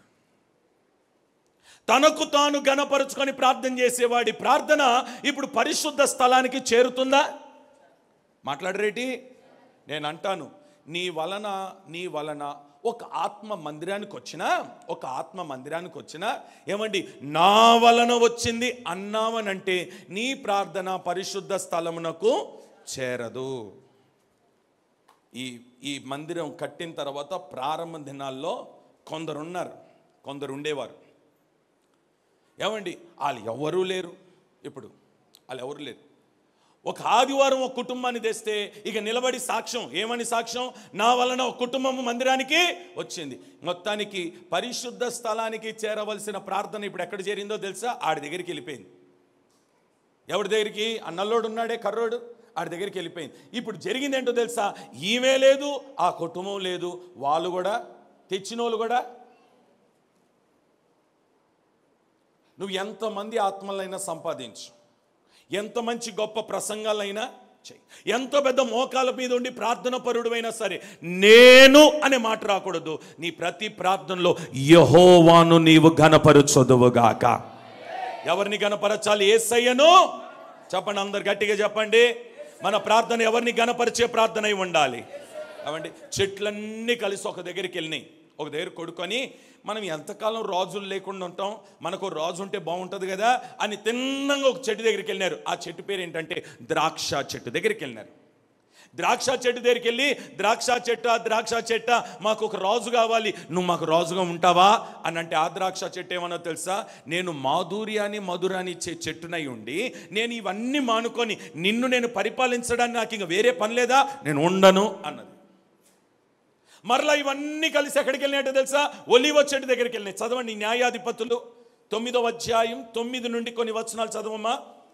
తనకు తాను గణపరుచుకొని ప్రార్థన చేసేవాడి ప్రార్థన ఇప్పుడు పరిశుద్ధ స్థలానికి చేరుతుందా మాట్లాడరేటి నేను అంటాను నీ వలన నీ వలన ఒక ఆత్మ మందిరానికి వచ్చినా ఒక ఆత్మ మందిరానికి వచ్చినా ఏమండి నా వలన వచ్చింది అన్నావనంటే నీ ప్రార్థన పరిశుద్ధ స్థలమునకు చేరదు ఈ ఈ మందిరం కట్టిన తర్వాత ప్రారంభ దినాల్లో కొందరు ఉన్నారు కొందరు ఉండేవారు ఏమండి వాళ్ళు ఎవరూ లేరు ఇప్పుడు వాళ్ళు ఎవరు లేరు ఒక ఆదివారం ఒక కుటుంబాన్ని తెస్తే ఇక నిలబడి సాక్ష్యం ఏమని సాక్ష్యం నా వలన ఒక కుటుంబం మందిరానికి వచ్చింది మొత్తానికి పరిశుద్ధ స్థలానికి చేరవలసిన ప్రార్థన ఇప్పుడు ఎక్కడ చేరిందో తెలుసా ఆడి దగ్గరికి వెళ్ళిపోయింది ఎవరి దగ్గరికి అన్నల్లోడు ఉన్నాడే కర్రోడు ఆడి దగ్గరికి వెళ్ళిపోయింది ఇప్పుడు జరిగింది ఏంటో తెలుసా ఈమె లేదు ఆ కుటుంబం లేదు వాళ్ళు కూడా తెచ్చిన వాళ్ళు కూడా నువ్వు ఎంతమంది ఆత్మలైనా సంపాదించు ఎంత మంచి గొప్ప ప్రసంగాలైనా చెయ్యి ఎంత పెద్ద మోకాల మీద ఉండి ప్రార్థన పరుడువైనా సరే నేను అనే మాట రాకూడదు నీ ప్రతి ప్రార్థనలో యహోవాను నీవు గనపరుచొదువుగాక ఎవరిని గనపరచాలి ఏసయ్యను చెప్పండి అందరు గట్టిగా చెప్పండి మన ప్రార్థన ఎవరిని గనపరిచే ప్రార్థన అయి ఉండాలి అవండి చెట్లన్నీ కలిసి ఒక దగ్గరికి వెళ్ళినాయి ఒక దగ్గర కొడుకొని మనం ఎంతకాలం రాజులు లేకుండా ఉంటాం మనకు రాజు ఉంటే బాగుంటుంది కదా అని తిన్నంగా ఒక చెట్టు దగ్గరికి వెళ్ళినారు ఆ చెట్టు పేరు ఏంటంటే ద్రాక్ష చెట్టు దగ్గరికి వెళ్ళినారు ద్రాక్ష చెట్టు దగ్గరికి వెళ్ళి ద్రాక్ష చెట్ట ద్రాక్ష చెట్ట మాకు ఒక రాజు కావాలి నువ్వు మాకు రాజుగా ఉంటావా అని అంటే ఆ ద్రాక్ష చెట్టు ఏమన్నా తెలుసా నేను మాధుర్యాన్ని మధురాన్ని ఇచ్చే చెట్టునై ఉండి నేను ఇవన్నీ మానుకొని నిన్ను నేను పరిపాలించడానికి నాకు ఇంక వేరే పని లేదా నేను ఉండను అన్నది మరలా ఇవన్నీ కలిసి ఎక్కడికి వెళ్ళినట్టు తెలుసా ఒలివ చెట్టు దగ్గరికి వెళ్ళినాయి చదవండి న్యాయాధిపతులు తొమ్మిదవ అధ్యాయం తొమ్మిది నుండి కొన్ని వచనాలు చదవమ్మా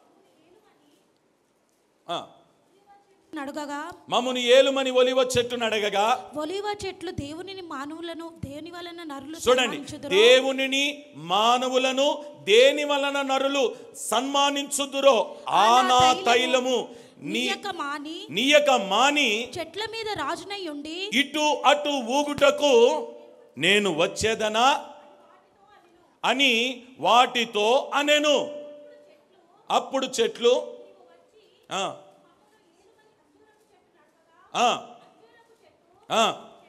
ఆ. అడుగగా మమ్ముని ఏలుమని ఒలివ చెట్టును అడగగా ఒలివ చెట్లు దేవునిని మానవులను దేవుని వలన నరులు చూడండి సన్మానించుదురు. దేవునిని మానవులను దేని వలన నరులు సన్మానించుదురో ఆ నా తైలము నీ నీయక మాని నీయక మాని చెట్ల మీద రాజునై ఉండి ఇటు అటు ఊగుటకు నేను వచ్చేదనా అని వాటితో అనెను అప్పుడు చెట్లు ఆ, ఆ, ఆ,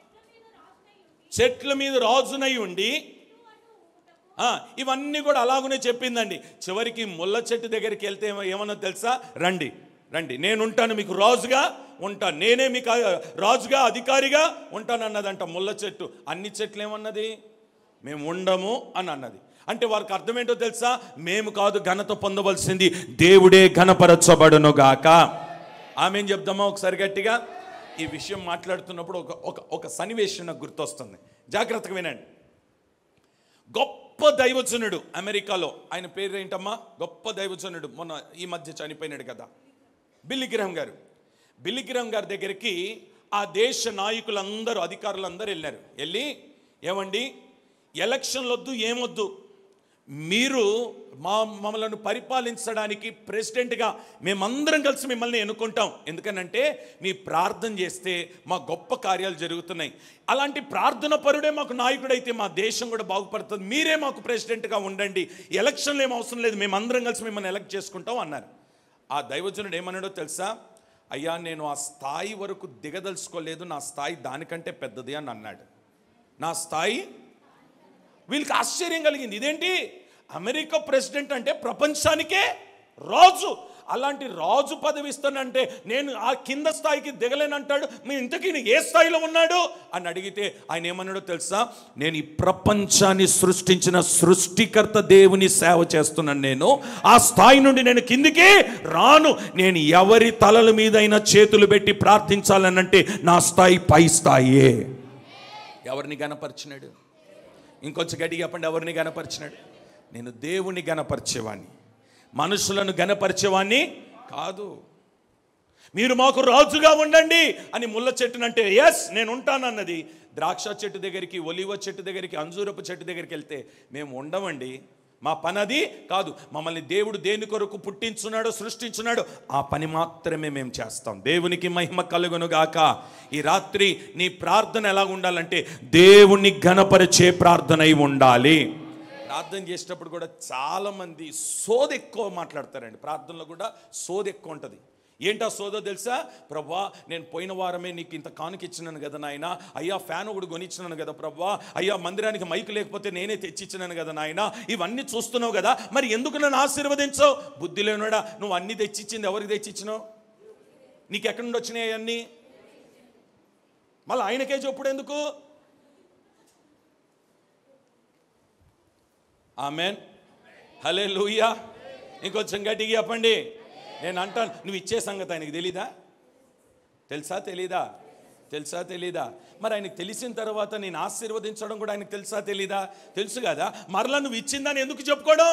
చెట్ల మీద రాజునై ఉండి ఆ, ఇవన్నీ కూడా అలాగనే చెప్పిందండి చివరికి ముళ్ళ చెట్టు దగ్గరికి వెళ్తే ఏమ- ఏమన్నా తెలుసా రండి రండి నేను ఉంటాను మీకు రాజుగా ఉంటాను నేనే మీకు ఆ- రాజుగా అధికారిగా ఉంటాను అన్నదంట ముళ్ళ చెట్టు అన్ని చెట్లు ఏమన్నది మేము ఉండము అని అన్నది అంటే వారికి అర్థం ఏంటో తెలుసా మేము కాదు ఘనత పొందవలసింది దేవుడే ఘనపరచబడును గాక ఆమె చెప్దామా ఒకసారి గట్టిగా ఈ విషయం మాట్లాడుతున్నప్పుడు ఒక ఒక ఒక సన్నివేశం నాకు గుర్తొస్తుంది జాగ్రత్తగా వినండి గొప్ప దైవజనుడు అమెరికాలో ఆయన పేరు ఏంటమ్మా గొప్ప దైవజనుడు మొన్న ఈ మధ్య చనిపోయినాడు కదా బిల్లిగ్రహం గారు బిల్లిగ్రహం గారి దగ్గరికి ఆ దేశ నాయకులందరూ అధికారులందరూ వెళ్ళారు వెళ్ళి ఏమండి ఎలక్షన్లు వద్దు ఏమొద్దు మీరు మా మమ్మల్ని పరిపాలించడానికి ప్రెసిడెంట్గా మేమందరం కలిసి మిమ్మల్ని ఎన్నుకుంటాం ఎందుకనంటే మీ ప్రార్థన చేస్తే మా గొప్ప కార్యాలు జరుగుతున్నాయి అలాంటి ప్రార్థన పరుడే మాకు నాయకుడైతే మా దేశం కూడా బాగుపడుతుంది మీరే మాకు ప్రెసిడెంట్గా ఉండండి ఎలక్షన్లు ఏం అవసరం లేదు మేమందరం కలిసి మిమ్మల్ని ఎలక్ట్ చేసుకుంటాం అన్నారు ఆ దైవజనుడు ఏమన్నాడో తెలుసా అయ్యా నేను ఆ స్థాయి వరకు దిగదలుచుకోలేదు నా స్థాయి దానికంటే పెద్దది అని అన్నాడు నా స్థాయి వీళ్ళకి ఆశ్చర్యం కలిగింది ఇదేంటి అమెరికా ప్రెసిడెంట్ అంటే ప్రపంచానికే రాజు అలాంటి రాజు పదవి ఇస్తానంటే నేను ఆ కింద స్థాయికి దిగలేనంటాడు మీ ఇంతకీ నేను ఏ స్థాయిలో ఉన్నాడు అని అడిగితే ఆయన ఏమన్నాడో తెలుసా నేను ఈ ప్రపంచాన్ని సృష్టించిన సృష్టికర్త దేవుని సేవ చేస్తున్నాను నేను ఆ స్థాయి నుండి నేను కిందికి రాను నేను ఎవరి తలల మీదైనా చేతులు పెట్టి ప్రార్థించాలనంటే నా స్థాయి పై స్థాయే ఎవరిని గనపరిచినాడు ఇంకొంచెం గట్టిగా చెప్పండి ఎవరిని గనపరిచినాడు నేను దేవుని గనపరిచేవాణ్ణి మనుషులను గనపరిచేవాణ్ణి కాదు మీరు మాకు రాజుగా ఉండండి అని ముళ్ళ చెట్టునంటే ఎస్ నేను ఉంటానన్నది ద్రాక్ష చెట్టు దగ్గరికి ఒలివ చెట్టు దగ్గరికి అంజూరపు చెట్టు దగ్గరికి వెళ్తే మేము ఉండమండి మా పని అది కాదు మమ్మల్ని దేవుడు దేని కొరకు పుట్టించున్నాడో సృష్టించున్నాడో ఆ పని మాత్రమే మేము చేస్తాం దేవునికి మహిమ కలుగును గాక ఈ రాత్రి నీ ప్రార్థన ఎలా ఉండాలంటే దేవుని ఘనపరిచే ప్రార్థన అయి ఉండాలి ప్రార్థన చేసేటప్పుడు కూడా చాలా మంది సోది ఎక్కువ మాట్లాడతారండి ప్రార్థనలో కూడా సోది ఎక్కువ ఉంటుంది ఏంటా సోదో తెలుసా ప్రభా నేను పోయిన వారమే నీకు ఇంత కానుక ఇచ్చినాను కదా నాయన అయ్యా ఫ్యాన్ ఒకటి కొనిచ్చినాను కదా ప్రభా అయ్యా మందిరానికి మైక్ లేకపోతే నేనే తెచ్చిచ్చినాను కదా నాయన ఇవన్నీ చూస్తున్నావు కదా మరి ఎందుకు నన్ను ఆశీర్వదించవు బుద్ధి లేనుడా నువ్వు అన్ని తెచ్చిచ్చింది ఎవరికి తెచ్చిచ్చినావు నీకు ఎక్కడి నుండి వచ్చినాయి అన్నీ మళ్ళీ ఆయనకే చెప్పుడు ఎందుకు ఆమెన్ హలే లూయా ఇంకొంచెం గట్టిగా చెప్పండి నేను అంటాను నువ్వు ఇచ్చే సంగతి ఆయనకి తెలీదా తెలుసా తెలీదా తెలుసా తెలీదా మరి ఆయనకి తెలిసిన తర్వాత నేను ఆశీర్వదించడం కూడా ఆయనకు తెలుసా తెలీదా తెలుసు కదా మరలా నువ్వు ఇచ్చిందని ఎందుకు చెప్పుకోవడం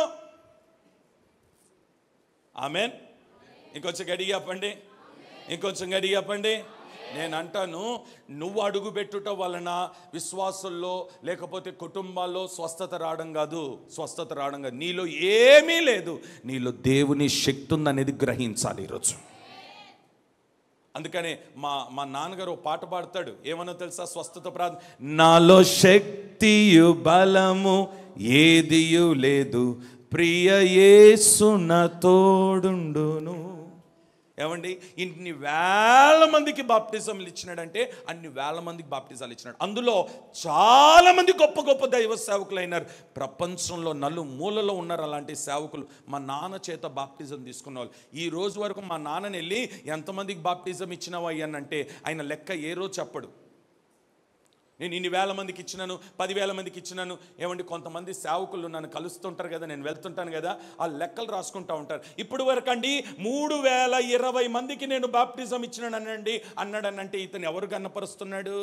ఆమెన్ ఇంకొంచెం గడిగి చెప్పండి ఇంకొంచెం గడిగి చెప్పండి నేను అంటాను నువ్వు అడుగు పెట్టుట వలన విశ్వాసుల్లో లేకపోతే కుటుంబాల్లో స్వస్థత రావడం కాదు స్వస్థత రావడం కాదు నీలో ఏమీ లేదు నీలో దేవుని శక్తి ఉందనేది గ్రహించాలి ఈరోజు అందుకనే మా మా నాన్నగారు ఒక పాట పాడతాడు ఏమన్నా తెలుసా స్వస్థత ప్రార్థన నాలో శక్తియు బలము ఏదియు లేదు ప్రియ యేసున తోడుండును ఏమండి ఇన్ని వేల మందికి బాప్టిజంలు ఇచ్చినాడంటే అన్ని వేల మందికి బాప్టిజాలు ఇచ్చినాడు అందులో చాలా మంది గొప్ప గొప్ప దైవ సేవకులు అయినారు ప్రపంచంలో నలు మూలలో ఉన్నారు అలాంటి సేవకులు మా నాన్న చేత బాప్టిజం తీసుకున్న వాళ్ళు ఈ రోజు వరకు మా నాన్నని వెళ్ళి ఎంతమందికి బాప్టిజం ఇచ్చినావా అంటే ఆయన లెక్క ఏ రోజు చెప్పడు నేను ఇన్ని వేల మందికి ఇచ్చినాను పదివేల మందికి ఇచ్చినాను ఏమండి కొంతమంది సేవకులు నన్ను కలుస్తుంటారు కదా నేను వెళ్తుంటాను కదా ఆ లెక్కలు రాసుకుంటా ఉంటారు ఇప్పుడు వరకు అండి మూడు వేల ఇరవై మందికి నేను బాప్టిజం ఇచ్చినాను అనండి అన్నాడనంటే ఇతను ఎవరు గన్నపరుస్తున్నాడు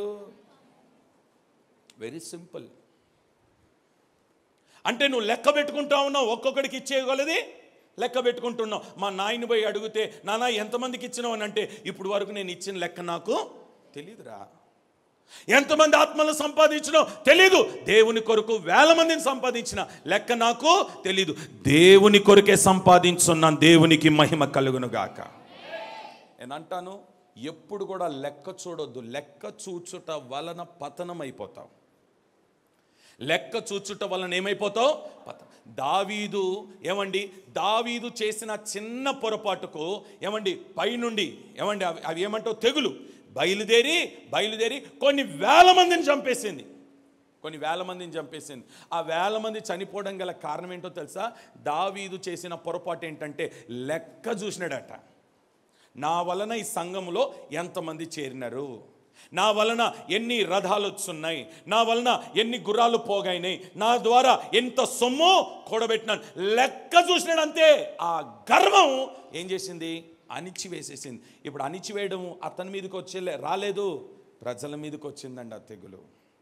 వెరీ సింపుల్ అంటే నువ్వు లెక్క పెట్టుకుంటా ఉన్నావు ఒక్కొక్కడికి ఇచ్చేయగలది లెక్క పెట్టుకుంటున్నావు మా నాయన పోయి అడిగితే నాన్న ఎంతమందికి ఇచ్చినావు అని అంటే ఇప్పుడు వరకు నేను ఇచ్చిన లెక్క నాకు తెలియదురా ఎంతమంది ఆత్మలను సంపాదించినో తెలీదు దేవుని కొరకు వేల మందిని సంపాదించిన లెక్క నాకు తెలీదు దేవుని కొరకే సంపాదించున్నాను దేవునికి మహిమ కలుగును గాక నేను అంటాను ఎప్పుడు కూడా లెక్క చూడొద్దు లెక్క చూచుట వలన పతనం అయిపోతావు లెక్క చూచుట వలన ఏమైపోతావు పతనం దావీదు ఏమండి దావీదు చేసిన చిన్న పొరపాటుకు ఏమండి పైనుండి ఏమండి అవి అవి ఏమంటావు తెగులు బయలుదేరి బయలుదేరి కొన్ని వేల మందిని చంపేసింది కొన్ని వేల మందిని చంపేసింది ఆ వేల మంది చనిపోవడం గల కారణం ఏంటో తెలుసా దావీదు చేసిన పొరపాటు ఏంటంటే లెక్క చూసినాడట నా వలన ఈ సంఘంలో ఎంతమంది చేరినారు నా వలన ఎన్ని రథాలు వచ్చున్నాయి నా వలన ఎన్ని గుర్రాలు పోగైనాయి నా ద్వారా ఎంత సొమ్ము కూడబెట్టినాను లెక్క చూసినాడు అంతే ఆ గర్వం ఏం చేసింది అణిచివేసేసింది ఇప్పుడు అణిచివేయడం అతని మీదకి వచ్చే రాలేదు ప్రజల మీదకి వచ్చిందండి ఆ తెగులు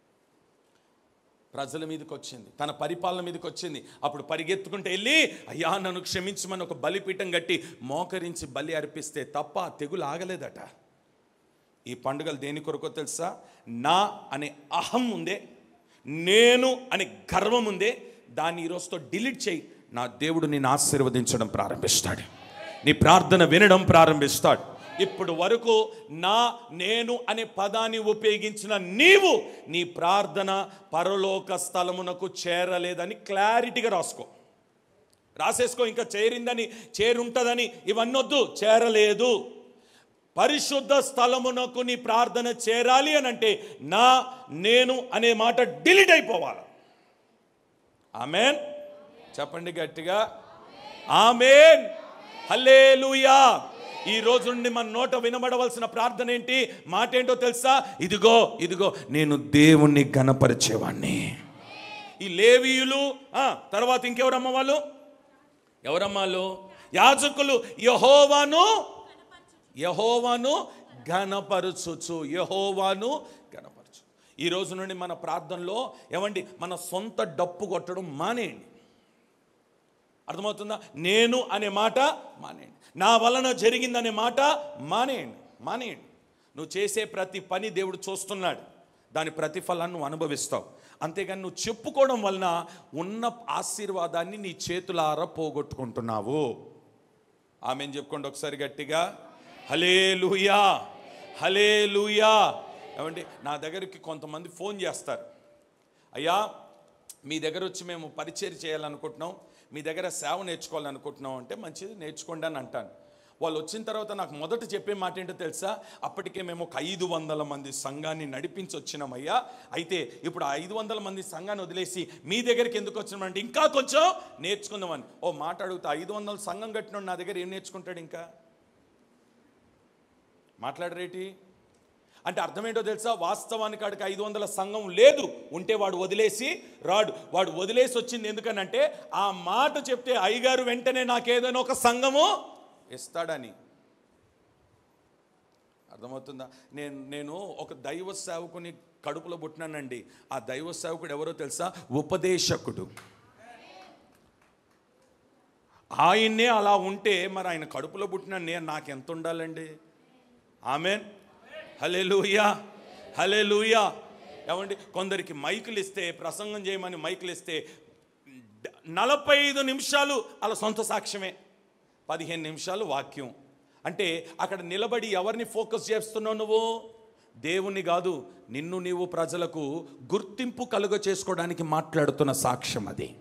ప్రజల మీదకి వచ్చింది తన పరిపాలన మీదకి వచ్చింది అప్పుడు పరిగెత్తుకుంటూ వెళ్ళి అయ్యా నన్ను క్షమించమని ఒక బలిపీఠం కట్టి మోకరించి బలి అర్పిస్తే తప్ప ఆ తెగులు ఆగలేదట ఈ పండుగలు దేని కొరకో తెలుసా నా అనే అహం ఉందే నేను అనే గర్వం ఉందే దాన్ని ఈరోజుతో డిలీట్ చేయి నా దేవుడు నిన్ను ఆశీర్వదించడం ప్రారంభిస్తాడు నీ ప్రార్థన వినడం ప్రారంభిస్తాడు ఇప్పుడు వరకు నా నేను అనే పదాన్ని ఉపయోగించిన నీవు నీ ప్రార్థన పరలోక స్థలమునకు చేరలేదని క్లారిటీగా రాసుకో రాసేసుకో ఇంకా చేరిందని చేరుంటదని ఇవన్నీ వద్దు చేరలేదు పరిశుద్ధ స్థలమునకు నీ ప్రార్థన చేరాలి అని అంటే నా నేను అనే మాట డిలీట్ అయిపోవాలి ఆమెన్ చెప్పండి గట్టిగా ఆమెన్ హల్లేలుయా ఈ రోజు నుండి మన నోట వినబడవలసిన ప్రార్థన ఏంటి మాట ఏంటో తెలుసా ఇదిగో ఇదిగో నేను దేవుణ్ణి గణపరిచేవాణ్ణి ఈ లేవీయులు ఆ, తర్వాత ఇంకెవరమ్మ వాళ్ళు ఎవరమ్మ వాళ్ళు యాజకులు యహోవాను యహోవాను ఘనపరచుచు యహోవాను ఘనపరచు ఈ రోజు నుండి మన ప్రార్థనలో ఏమండి మన సొంత డప్పు కొట్టడం మానేయండి అర్థమవుతుందా నేను అనే మాట మానేయండి నా వలన జరిగిందనే మాట మానేయండి మానేయండి నువ్వు చేసే ప్రతి పని దేవుడు చూస్తున్నాడు దాని ప్రతిఫలాన్ని నువ్వు అనుభవిస్తావు అంతేగాని నువ్వు చెప్పుకోవడం వలన ఉన్న ఆశీర్వాదాన్ని నీ చేతులారా పోగొట్టుకుంటున్నావు ఆమెను చెప్పుకోండి ఒకసారి గట్టిగా హలే లూయా హలే లూయా ఏమండి నా దగ్గరికి కొంతమంది ఫోన్ చేస్తారు అయ్యా మీ దగ్గర వచ్చి మేము పరిచయం చేయాలనుకుంటున్నాం మీ దగ్గర సేవ నేర్చుకోవాలనుకుంటున్నాం అంటే మంచిది నేర్చుకోండి అని అంటాను వాళ్ళు వచ్చిన తర్వాత నాకు మొదట చెప్పే మాట ఏంటో తెలుసా అప్పటికే మేము ఒక ఐదు వందల మంది సంఘాన్ని నడిపించి వచ్చినామయ్యా అయితే ఇప్పుడు ఆ ఐదు వందల మంది సంఘాన్ని వదిలేసి మీ దగ్గరికి ఎందుకు వచ్చినామంటే ఇంకా కొంచెం నేర్చుకుందామని ఓ మాట అడుగుతా ఐదు వందల సంఘం కట్టినోడు నా దగ్గర ఏం నేర్చుకుంటాడు ఇంకా మాట్లాడరేటి అంటే అర్థమేంటో తెలుసా వాస్తవానికి ఆడికి ఐదు వందల సంఘం లేదు ఉంటే వాడు వదిలేసి రాడు వాడు వదిలేసి వచ్చింది ఎందుకనంటే ఆ మాట చెప్తే అయ్యగారు వెంటనే నాకేదైనా ఒక సంఘము ఇస్తాడని అర్థమవుతుందా నేను నేను ఒక దైవ సేవకుని కడుపులో పుట్టినానండి ఆ దైవ సేవకుడు ఎవరో తెలుసా ఉపదేశకుడు ఆయన్నే అలా ఉంటే మరి ఆయన కడుపులో పుట్టిన నేను నాకు ఎంత ఉండాలండి ఆమెన్ హలే లూయా హలే లూయా ఏమండి కొందరికి మైకులు ఇస్తే ప్రసంగం చేయమని మైకులు ఇస్తే డ- నలభై ఐదు నిమిషాలు అలా సొంత సాక్ష్యమే పదిహేను నిమిషాలు వాక్యం అంటే అక్కడ నిలబడి ఎవరిని ఫోకస్ చేస్తున్నావు నువ్వు దేవుని కాదు నిన్ను నీవు ప్రజలకు గుర్తింపు కలుగ చేసుకోవడానికి మాట్లాడుతున్న సాక్ష్యం అది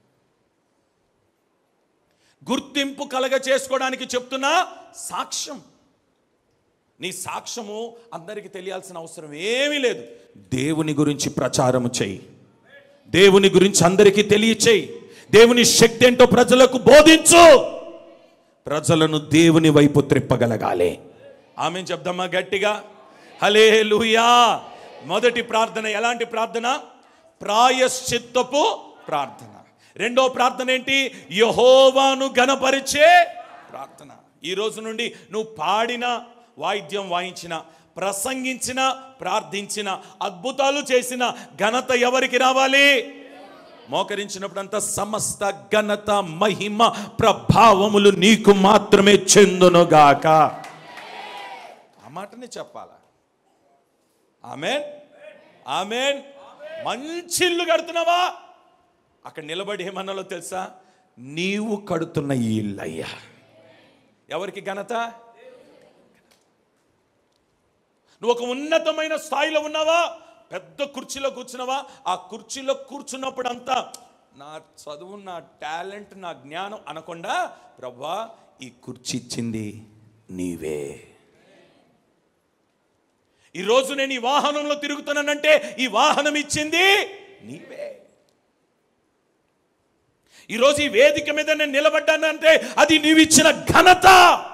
గుర్తింపు కలగ చేసుకోవడానికి చెప్తున్న సాక్ష్యం నీ సాక్ష్యము అందరికీ తెలియాల్సిన అవసరం ఏమీ లేదు దేవుని గురించి ప్రచారము చెయ్యి దేవుని గురించి అందరికీ తెలియచేయి దేవుని శక్తి ఏంటో ప్రజలకు బోధించు ప్రజలను దేవుని వైపు త్రిప్పగలగాలి ఆమె చెప్దామా గట్టిగా హలే మొదటి ప్రార్థన ఎలాంటి ప్రార్థన ప్రాయశ్చిత్తపు ప్రార్థన రెండో ప్రార్థన ఏంటి యహోవాను గణపరిచే ప్రార్థన ఈ రోజు నుండి నువ్వు పాడిన వాయిద్యం వాయించిన ప్రసంగించిన ప్రార్థించిన అద్భుతాలు చేసిన ఘనత ఎవరికి రావాలి మోకరించినప్పుడంతా సమస్త ఘనత మహిమ ప్రభావములు నీకు మాత్రమే చెందునుగాక ఆ మాటనే చెప్పాలా ఆమెన్ ఆమెన్ మంచి ఇల్లు కడుతున్నావా అక్కడ నిలబడి ఏమన్నాలో తెలుసా నీవు కడుతున్న ఈ ఇల్లు అయ్యా ఎవరికి ఘనత నువ్వు ఒక ఉన్నతమైన స్థాయిలో ఉన్నావా పెద్ద కుర్చీలో కూర్చున్నావా ఆ కుర్చీలో కూర్చున్నప్పుడు అంతా నా చదువు నా టాలెంట్ నా జ్ఞానం అనకుండా ప్రభా ఈ కుర్చీ ఇచ్చింది నీవే ఈరోజు నేను ఈ వాహనంలో తిరుగుతున్నానంటే ఈ వాహనం ఇచ్చింది నీవే ఈరోజు ఈ వేదిక మీద నేను నిలబడ్డానంటే అది నీవిచ్చిన ఘనత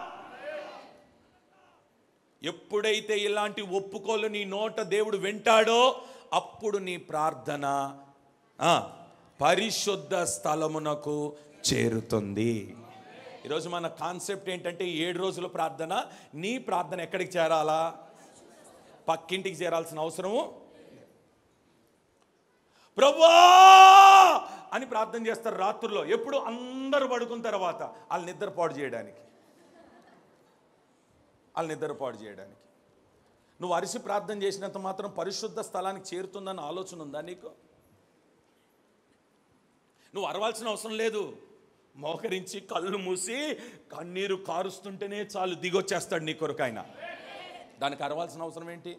ఎప్పుడైతే ఇలాంటి ఒప్పుకోలు నీ నోట దేవుడు వింటాడో అప్పుడు నీ ప్రార్థన ఆ, పరిశుద్ధ స్థలమునకు చేరుతుంది ఈరోజు మన కాన్సెప్ట్ ఏంటంటే ఈ ఏడు రోజుల ప్రార్థన నీ ప్రార్థన ఎక్కడికి చేరాలా పక్కింటికి చేరాల్సిన అవసరము ప్రభా అని ప్రార్థన చేస్తారు రాత్రుల్లో ఎప్పుడు అందరూ పడుకున్న తర్వాత వాళ్ళు నిద్రపాటు చేయడానికి వాళ్ళు నిద్రపాటు చేయడానికి నువ్వు అరిసి ప్రార్థన చేసినంత మాత్రం పరిశుద్ధ స్థలానికి చేరుతుందన్న ఆలోచన ఉందా నీకు నువ్వు అరవాల్సిన అవసరం లేదు మోకరించి కళ్ళు మూసి కన్నీరు కారుస్తుంటేనే చాలు దిగొచ్చేస్తాడు నీ కొరకు ఆయన దానికి అరవాల్సిన అవసరం ఏంటి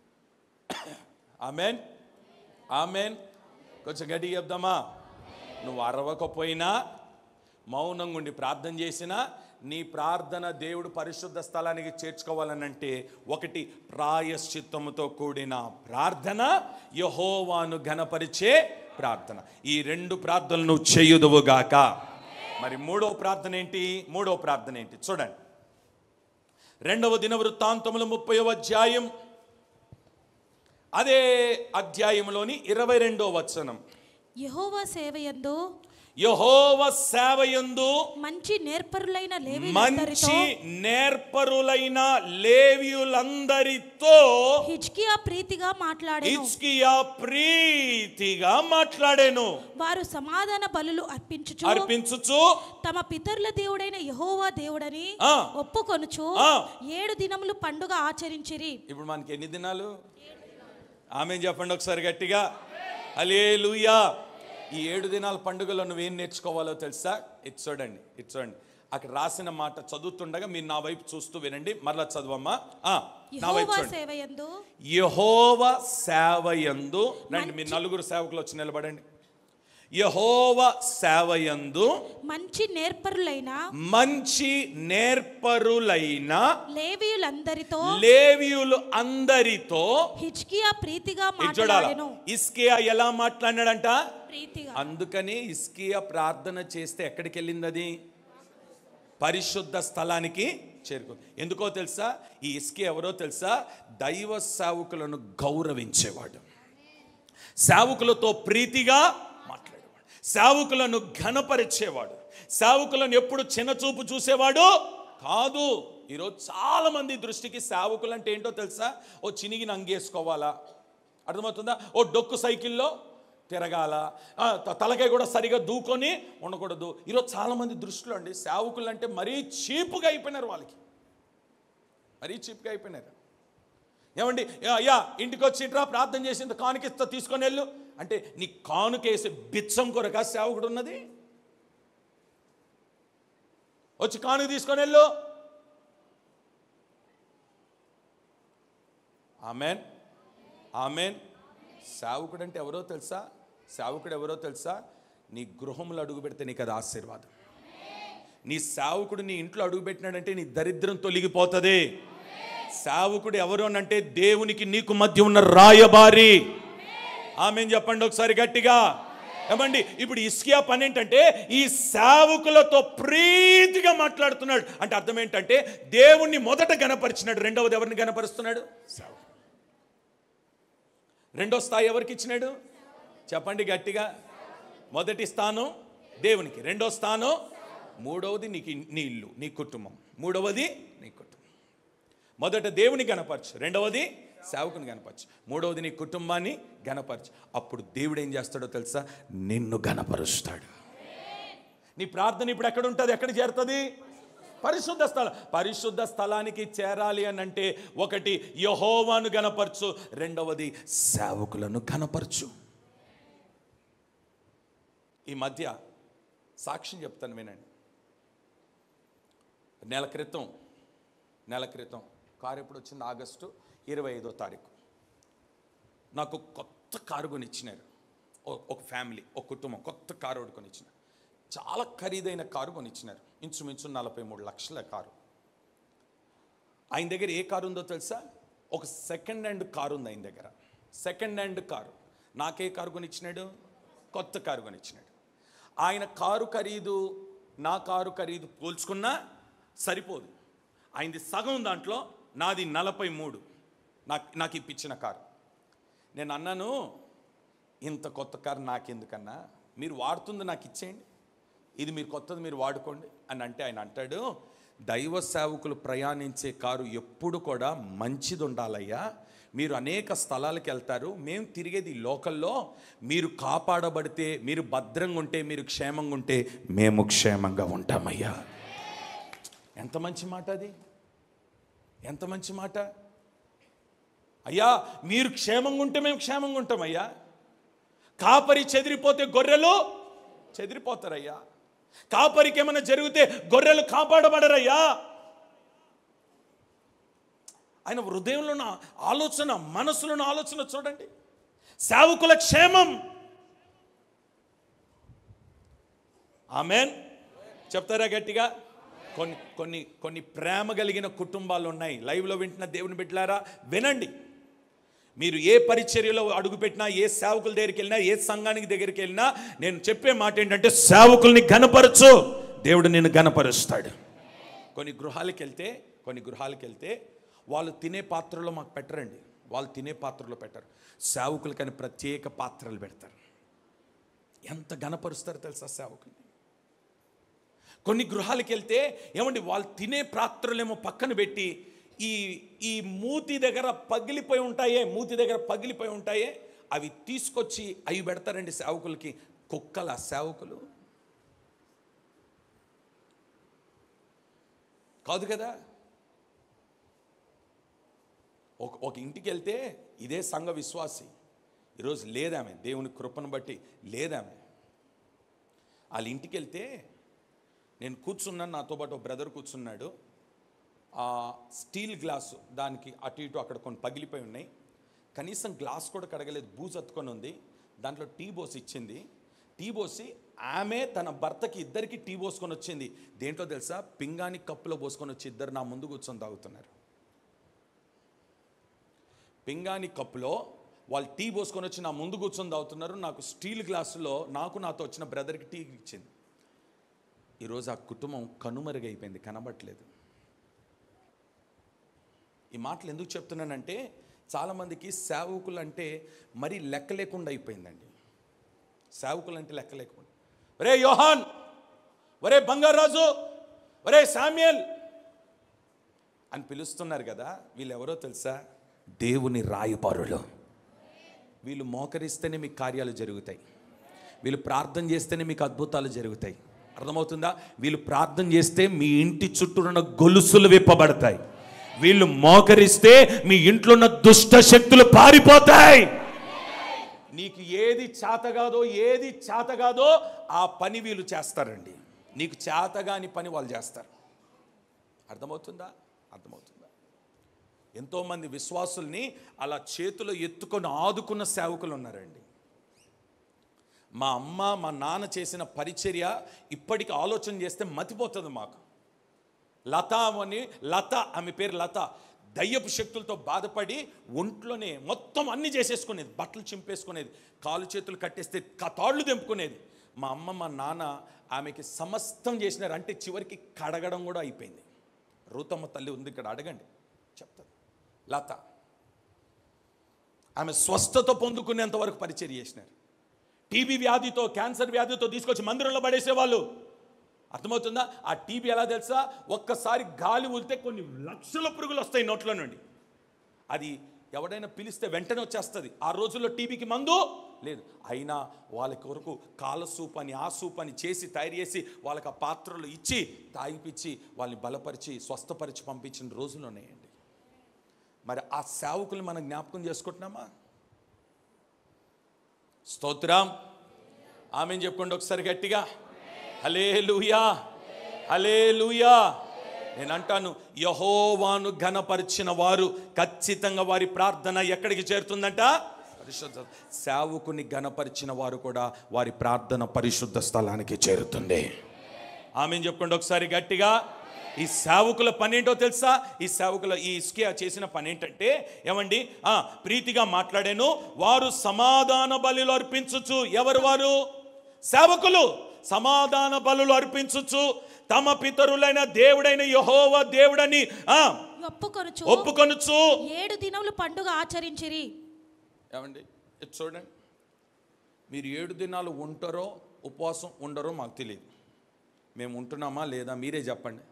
ఆమెన్ ఆమెన్ కొంచెం గట్టిగా చెప్దామా నువ్వు అరవకపోయినా మౌనంగా ఉండి ప్రార్థన చేసినా నీ ప్రార్థన దేవుడు పరిశుద్ధ స్థలానికి చేర్చుకోవాలనంటే ఒకటి ప్రాయశ్చిత్తముతో కూడిన ప్రార్థన యహోవాను ఘనపరిచే ప్రార్థన ఈ రెండు ప్రార్థనలు నువ్వు చేయుదువుగాక మరి మూడో ప్రార్థన ఏంటి మూడో ప్రార్థన ఏంటి చూడండి రెండవ దిన వృత్తాంతములు ముప్పై అధ్యాయం అదే అధ్యాయంలోని ఇరవై రెండో వచనం యహోవా సేవయందు యహోవ సేవయందు మంచి నేర్పరులైన లేవీయులందరితో మంచి నేర్పరులైన లేవియులందరితో హిజ్కియా ప్రీతిగా మాట్లాడేను ఇచ్కియా ప్రీతిగా మాట్లాడాను వారు సమాధాన బలులు అర్పించుచు అర్పించుచు తమ పితరుల దేవుడైన యహోవా దేవుడని ఆ. ఒప్పుకొనుచు ఆ. ఏడు దినములు పండుగ ఆచరించిరి ఇప్పుడు మనకి ఎన్ని దినాలు ఆమె చెప్పండి ఒకసారి గట్టిగా అలే ఈ ఏడు దినాల పండుగలో నువ్వేం నేర్చుకోవాలో తెలుసా ఇది చూడండి ఇది చూడండి అక్కడ రాసిన మాట చదువుతుండగా మీరు నా వైపు చూస్తూ వినండి మరలా చదవమ్మా ఆ, నా వైపు యహోవా చూడండి సేవయందు యహోవ సేవయందు రండి మీరు నలుగురు సేవకులు వచ్చి నిలబడండి యహోవ సేవయందు మంచి నేర్పరులైన మంచి నేర్పరులైన లేవీయులందరితో లేవియులు అందరితో హిజ్కియా ప్రీతిగా ఇది చూడాల మాట్లాడెను ఇస్కియా ఎలా మాట్లాడినాడంట ప్రీతిగా అందుకని ఇస్కియా ప్రార్థన చేస్తే ఎక్కడికి వెళ్ళింది అది పరిశుద్ధ స్థలానికి చేరుకుంది ఎందుకో తెలుసా ఈ ఇస్కి ఎవరో తెలుసా దైవ సేవకులను గౌరవించేవాడు సేవకులతో ప్రీతిగా మాట్లాడేవాడు సేవకులను ఘనపరిచేవాడు సేవకులను ఎప్పుడు చిన్నచూపు చూసేవాడు కాదు ఈరోజు చాలా మంది దృష్టికి సేవకులు అంటే ఏంటో తెలుసా ఓ చినిగిన అంగేసుకోవాలా అర్థమవుతుందా ఓ డొక్కు సైకిల్లో తిరగాల ఆ, త- తలకాయ కూడా సరిగా దూకొని ఉండకూడదు ఈరోజు చాలా మంది దృష్టిలో అండి సేవకులు అంటే మరీ చీపుగా అయిపోయినారు వాళ్ళకి మరీ చీప్గా అయిపోయినారు ఏమండి యా, అయ్యా ఇంటికి వచ్చి ఇట్రా ప్రార్థన చేసింది కానుకిస్తా తీసుకొని వెళ్ళు అంటే నీ కానుకేసే బిచ్చం కొరక సేవకుడు ఉన్నది వచ్చి కానుక తీసుకొని వెళ్ళు ఆమెన్ ఆమెన్ సేవకుడు అంటే ఎవరో తెలుసా సేవకుడు ఎవరో తెలుసా నీ గృహంలో అడుగు పెడితే నీకు అది ఆశీర్వాదం నీ సేవకుడు నీ ఇంట్లో అడుగు పెట్టినాడంటే నీ దరిద్రం తొలగిపోతుంది సేవకుడు ఎవరు అని అంటే దేవునికి నీకు మధ్య ఉన్న రాయబారి ఆమె చెప్పండి ఒకసారి గట్టిగా ఏమండి ఇప్పుడు ఇస్కియా పని ఏంటంటే ఈ సేవకులతో ప్రీతిగా మాట్లాడుతున్నాడు అంటే అర్థం ఏంటంటే దేవుణ్ణి మొదట గనపరిచినాడు రెండవది ఎవరిని గనపరుస్తున్నాడు సేవకుడు రెండో స్థాయి ఎవరికి ఇచ్చినాడు చెప్పండి గట్టిగా మొదటి స్థానం దేవునికి రెండో స్థానం మూడవది నీకు నీ ఇల్లు నీ కుటుంబం మూడవది నీ కుటుంబం మొదట దేవుని గనపరచు రెండవది సేవకుని గనపరచు మూడవది నీ కుటుంబాన్ని గనపరచు అప్పుడు దేవుడు ఏం చేస్తాడో తెలుసా నిన్ను గనపరుస్తాడు నీ ప్రార్థన ఇప్పుడు ఎక్కడ ఉంటుంది ఎక్కడ చేరుతుంది పరిశుద్ధ స్థలం పరిశుద్ధ స్థలానికి చేరాలి అని అంటే ఒకటి యహోవాను గనపరచు రెండవది సేవకులను గనపరచు ఈ మధ్య సాక్ష్యం చెప్తాను వినండి నెల క్రితం నెల క్రితం కారు ఎప్పుడు వచ్చింది ఆగస్టు ఇరవై ఐదో తారీఖు నాకు కొత్త కారు కొనిచ్చినారు ఓ- ఒక ఫ్యామిలీ ఒక కుటుంబం కొత్త కారు ఒకటి కొనిచ్చినారు చాలా ఖరీదైన కారు కొనిచ్చినారు ఇంచుమించు నలభై మూడు లక్షల కారు ఆయన దగ్గర ఏ కారు ఉందో తెలుసా ఒక సెకండ్ హ్యాండ్ కారు ఉంది ఆయన దగ్గర సెకండ్ హ్యాండ్ కారు నాకే కారు కొనిచ్చినాడు కొత్త కారు కొనిచ్చినాడు ఆయన కారు ఖరీదు నా కారు ఖరీదు పోల్చుకున్నా సరిపోదు ఆయనది సగం దాంట్లో నాది నలభై మూడు నాకు నాకు ఇప్పించిన కారు నేను అన్నాను ఇంత కొత్త కారు నాకెందుకన్నా మీరు వాడుతుంది నాకు ఇచ్చేయండి ఇది మీరు కొత్తది మీరు వాడుకోండి అని అంటే ఆయన అంటాడు దైవ సేవకులు ప్రయాణించే కారు ఎప్పుడు కూడా మంచిది ఉండాలయ్యా మీరు అనేక స్థలాలకు వెళ్తారు మేము తిరిగేది ఈ లోకల్లో మీరు కాపాడబడితే మీరు భద్రంగా ఉంటే మీరు క్షేమంగా ఉంటే మేము క్షేమంగా ఉంటామయ్యా ఎంత మంచి మాట అది ఎంత మంచి మాట అయ్యా మీరు క్షేమంగా ఉంటే మేము క్షేమంగా ఉంటామయ్యా కాపరి చెదిరిపోతే గొర్రెలు చెదిరిపోతారయ్యా కాపరికి ఏమైనా జరిగితే గొర్రెలు కాపాడబడరయ్యా ఆయన హృదయంలో ఉన్న ఆలోచన మనసులో ఉన్న ఆలోచన చూడండి సేవకుల క్షేమం ఆమెన్ చెప్తారా గట్టిగా కొన్ని కొన్ని కొన్ని ప్రేమ కలిగిన కుటుంబాలు ఉన్నాయి లైవ్లో వింటున్న దేవుని బిడ్డలారా వినండి మీరు ఏ పరిచర్యలో అడుగుపెట్టినా ఏ సేవకుల దగ్గరికి వెళ్ళినా ఏ సంఘానికి దగ్గరికి వెళ్ళినా నేను చెప్పే మాట ఏంటంటే సేవకుల్ని ఘనపరచు దేవుడు నిన్ను గణపరుస్తాడు కొన్ని గృహాలకు వెళ్తే కొన్ని గృహాలకు వెళ్తే వాళ్ళు తినే పాత్రలో మాకు పెట్టరండి వాళ్ళు తినే పాత్రలో పెట్టరు సేవకులకని ప్రత్యేక పాత్రలు పెడతారు ఎంత గణపరుస్తారో తెలుసా సేవకుల్ని కొన్ని గృహాలకు వెళ్తే ఏమండి వాళ్ళు తినే పాత్రలేమో పక్కన పెట్టి ఈ ఈ మూతి దగ్గర పగిలిపోయి ఉంటాయే మూతి దగ్గర పగిలిపోయి ఉంటాయే అవి తీసుకొచ్చి అవి పెడతారండి సేవకులకి కుక్కల సేవకులు కాదు కదా ఒక ఒక ఇంటికి వెళ్తే ఇదే సంఘ విశ్వాసి ఈరోజు లేదామె దేవుని కృపను బట్టి లేదామె వాళ్ళ ఇంటికి వెళ్తే నేను కూర్చున్నాను నాతో పాటు ఒక బ్రదర్ కూర్చున్నాడు ఆ స్టీల్ గ్లాసు దానికి అటు ఇటు అక్కడ కొన్ని పగిలిపోయి ఉన్నాయి కనీసం గ్లాస్ కూడా కడగలేదు బూజు అతుకొని ఉంది దాంట్లో టీ బోస్ ఇచ్చింది టీ పోసి ఆమె తన భర్తకి ఇద్దరికి టీ పోసుకొని వచ్చింది దేంట్లో తెలుసా పింగాని కప్పులో పోసుకొని వచ్చి ఇద్దరు నా ముందు కూర్చొని తాగుతున్నారు పింగాని కప్పులో వాళ్ళు టీ పోసుకొని వచ్చి నా ముందు కూర్చొని తాగుతున్నారు నాకు స్టీల్ గ్లాసులో నాకు నాతో వచ్చిన బ్రదర్కి టీ ఇచ్చింది ఈరోజు ఆ కుటుంబం కనుమరుగైపోయింది కనబట్లేదు ఈ మాటలు ఎందుకు చెప్తున్నానంటే చాలామందికి సేవకులు అంటే మరీ లెక్క లేకుండా అయిపోయిందండి సేవకులు అంటే లెక్క లేకుండా ఒరే యోహాన్ ఒరే బంగారాజు ఒరే శామ్యల్ అని పిలుస్తున్నారు కదా వీళ్ళు ఎవరో తెలుసా దేవుని రాయబారులు వీళ్ళు మోకరిస్తేనే మీకు కార్యాలు జరుగుతాయి వీళ్ళు ప్రార్థన చేస్తేనే మీకు అద్భుతాలు జరుగుతాయి అర్థమవుతుందా వీళ్ళు ప్రార్థన చేస్తే మీ ఇంటి చుట్టూ ఉన్న గొలుసులు విప్పబడతాయి వీళ్ళు మోకరిస్తే మీ ఇంట్లో ఉన్న దుష్ట శక్తులు పారిపోతాయి నీకు ఏది చేతగాదో ఏది చేతగాదో ఆ పని వీళ్ళు చేస్తారండి నీకు చేతగాని పని వాళ్ళు చేస్తారు అర్థమవుతుందా అర్థమవుతుందా ఎంతోమంది విశ్వాసుల్ని అలా చేతిలో ఎత్తుకొని ఆదుకున్న సేవకులు ఉన్నారండి మా అమ్మ మా నాన్న చేసిన పరిచర్య ఇప్పటికి ఆలోచన చేస్తే మతిపోతుంది మాకు లత అని లత ఆమె పేరు లత దయ్యపు శక్తులతో బాధపడి ఒంట్లోనే మొత్తం అన్ని చేసేసుకునేది బట్టలు చింపేసుకునేది కాలు చేతులు కట్టేస్తే క- తాళ్ళు తెంపుకునేది మా అమ్మ మా నాన్న ఆమెకి సమస్తం చేసినారు అంటే చివరికి కడగడం కూడా అయిపోయింది రూతమ్మ తల్లి ఉంది ఇక్కడ అడగండి చెప్తాను లత ఆమె స్వస్థత పొందుకునేంత వరకు పరిచర్య చేసినారు టీబీ వ్యాధితో క్యాన్సర్ వ్యాధితో తీసుకొచ్చి మందిరంలో పడేసేవాళ్ళు అర్థమవుతుందా ఆ టీబీ ఎలా తెలుసా ఒక్కసారి గాలి ఊలితే కొన్ని లక్షల పురుగులు వస్తాయి నోట్లో నుండి అది ఎవడైనా పిలిస్తే వెంటనే వచ్చేస్తుంది ఆ రోజుల్లో టీబీకి మందు లేదు అయినా వాళ్ళ కొరకు కాల సూప్ అని ఆ సూప్ అని చేసి తయారు చేసి వాళ్ళకి ఆ పాత్రలు ఇచ్చి తాగిపిచ్చి వాళ్ళని బలపరిచి స్వస్థపరిచి పంపించిన రోజులు ఉన్నాయండి మరి ఆ సేవకులు మనం జ్ఞాపకం చేసుకుంటున్నామా స్తోత్రం ఆమె చెప్పుకోండి ఒకసారి గట్టిగా హలే లూయా హలే లూయా నేను అంటాను యహోవాను ఘనపరిచిన వారు ఖచ్చితంగా వారి ప్రార్థన ఎక్కడికి చేరుతుందంట పరిశుద్ధ సేవకుని ఘనపరిచిన వారు కూడా వారి ప్రార్థన పరిశుద్ధ స్థలానికి చేరుతుంది ఆమె చెప్పుకోండి ఒకసారి గట్టిగా ఈ సేవకుల పని ఏంటో తెలుసా ఈ సేవకుల ఈ ఇస్కియా చేసిన పని ఏంటంటే ఏమండి ఆ ప్రీతిగా మాట్లాడాను వారు సమాధాన బలులు అర్పించుచు ఎవరు వారు సేవకులు సమాధాన బలులు అర్పించుచు తమ పితరులైన దేవుడైన యహోవ దేవుడని ఆ ఒప్పుకొనుచు ఒప్పుకొనుచు ఏడు దినములు పండుగ ఆచరించిరి ఏమండి ఇది చూడండి మీరు ఏడు దినాలు ఉంటారో ఉపవాసం ఉండరో మాకు తెలియదు మేము ఉంటున్నామా లేదా మీరే చెప్పండి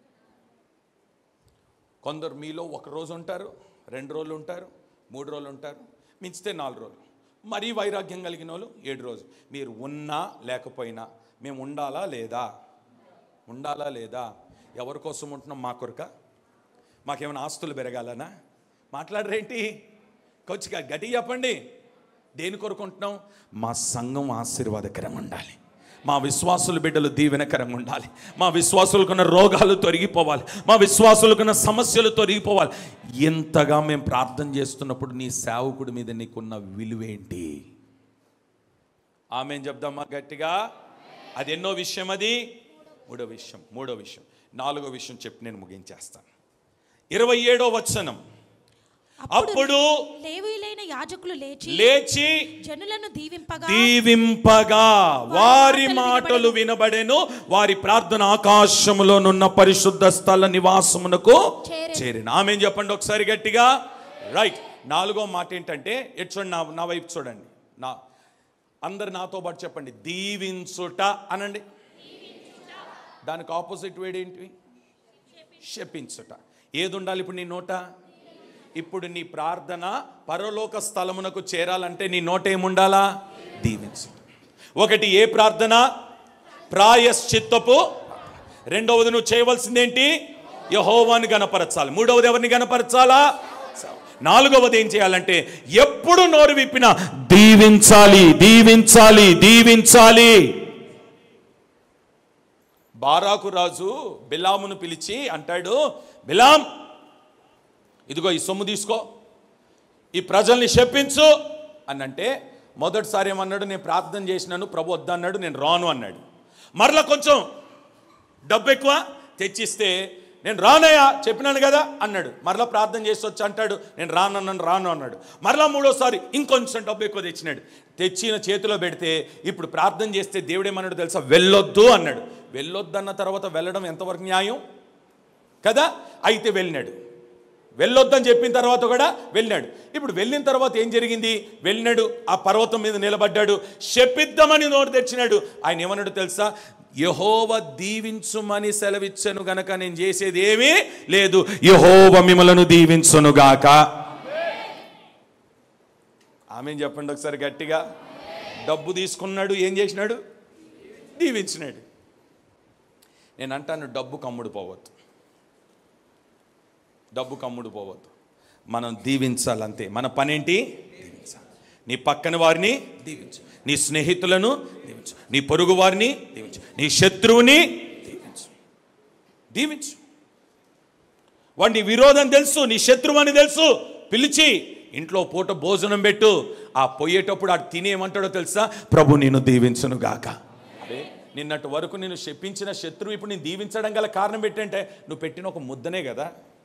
కొందరు మీలో ఒక రోజు ఉంటారు రెండు రోజులు ఉంటారు మూడు రోజులు ఉంటారు మించితే నాలుగు రోజులు మరీ వైరాగ్యం కలిగిన వాళ్ళు ఏడు రోజులు మీరు ఉన్నా లేకపోయినా మేము ఉండాలా లేదా ఉండాలా లేదా ఎవరి కోసం ఉంటున్నాం మా కొరక మాకేమైనా ఆస్తులు పెరగాలనా మాట్లాడరేంటి కొద్దిగా గట్టి చెప్పండి దేని కొరకు ఉంటున్నాం మా సంఘం ఆశీర్వాదకరంగా ఉండాలి మా విశ్వాసుల బిడ్డలు దీవెనకరంగా ఉండాలి మా విశ్వాసులకున్న రోగాలు తొలగిపోవాలి మా విశ్వాసులకున్న సమస్యలు తొలగిపోవాలి ఇంతగా మేము ప్రార్థన చేస్తున్నప్పుడు నీ సేవకుడి మీద నీకున్న విలువేంటి ఆమె చెప్దామా గట్టిగా అది ఎన్నో విషయం అది మూడో విషయం మూడో విషయం నాలుగో విషయం చెప్పి నేను ముగించేస్తాను ఇరవై ఏడో వచనం అప్పుడు లేవీలైన యాజకులు లేచి లేచి జనులను దీవింపగా దీవింపగా వారి మాటలు వినబడెను వారి ప్రార్థన ఆకాశములోనున్న పరిశుద్ధ స్థల నివాసమునకు చేరెను. చేరిన ఆమె చెప్పండి ఒకసారి గట్టిగా రైట్ నాలుగో మాట ఏంటంటే ఎటు చూడండి నా నా వైపు చూడండి నా అందరు నాతో పాటు చెప్పండి దీవించుట అనండి దానికి ఆపోజిట్ వేడి ఏంటి శపించుట ఏది ఉండాలి ఇప్పుడు నీ నోట ఇప్పుడు నీ ప్రార్థన పరలోక స్థలమునకు చేరాలంటే నీ నోట ఏముండాలా దీవించు ఒకటి ఏ ప్రార్థన ప్రాయశ్చిత్తపు రెండవది నువ్వు చేయవలసిందేంటి యహోవాని గనపరచాలి మూడవది ఎవరిని గనపరచాలా నాలుగవది ఏం చేయాలంటే ఎప్పుడు నోరు విప్పిన దీవించాలి దీవించాలి దీవించాలి బారాకు రాజు బిలామును పిలిచి అంటాడు బిలాం ఇదిగో ఈ సొమ్ము తీసుకో ఈ ప్రజల్ని శపించు అని అంటే మొదటిసారి ఏమన్నాడు నేను ప్రార్థన చేసినాను ప్రభు వద్దన్నాడు నేను రాను అన్నాడు మరలా కొంచెం డబ్బు ఎక్కువ తెచ్చిస్తే నేను రానయ్యా చెప్పినాను కదా అన్నాడు మరలా ప్రార్థన చేసి వచ్చి అంటాడు నేను రానన్నాను రాను అన్నాడు మరలా మూడోసారి ఇంకొంచెం డబ్బు ఎక్కువ తెచ్చినాడు తెచ్చిన చేతిలో పెడితే ఇప్పుడు ప్రార్థన చేస్తే దేవుడు ఏమన్నాడు తెలుసా వెళ్ళొద్దు అన్నాడు వెళ్ళొద్దు అన్న తర్వాత వెళ్ళడం ఎంతవరకు న్యాయం కదా అయితే వెళ్ళినాడు వెళ్ళొద్దని చెప్పిన తర్వాత కూడా వెళ్ళినాడు ఇప్పుడు వెళ్ళిన తర్వాత ఏం జరిగింది వెళ్ళినాడు ఆ పర్వతం మీద నిలబడ్డాడు శపిద్దామని నోరు తెచ్చినాడు ఆయన ఏమన్నాడు తెలుసా యహోవ దీవించుమని సెలవిచ్చను గనక నేను చేసేది ఏమీ లేదు యహోవ మిమ్మలను దీవించును గాక ఆమె చెప్పండి ఒకసారి గట్టిగా డబ్బు తీసుకున్నాడు ఏం చేసినాడు దీవించినాడు నేను అంటాను డబ్బు కమ్ముడు పోవద్దు డబ్బు కమ్ముడు పోవద్దు మనం దీవించాలంతే మన పనేంటి దీవించాలి నీ పక్కన వారిని దీవించు నీ స్నేహితులను దీవించు నీ పొరుగు వారిని దీవించు నీ శత్రువుని దీవించు దీవించు వాడి నీ విరోధం తెలుసు నీ శత్రువు అని తెలుసు పిలిచి ఇంట్లో పూట భోజనం పెట్టు ఆ పోయేటప్పుడు ఆడు తినేమంటాడో తెలుసా ప్రభు నేను దీవించును గాక అదే నిన్నటి వరకు నేను శపించిన శత్రువు ఇప్పుడు నేను దీవించడం గల కారణం పెట్టంటే నువ్వు పెట్టిన ఒక ముద్దనే కదా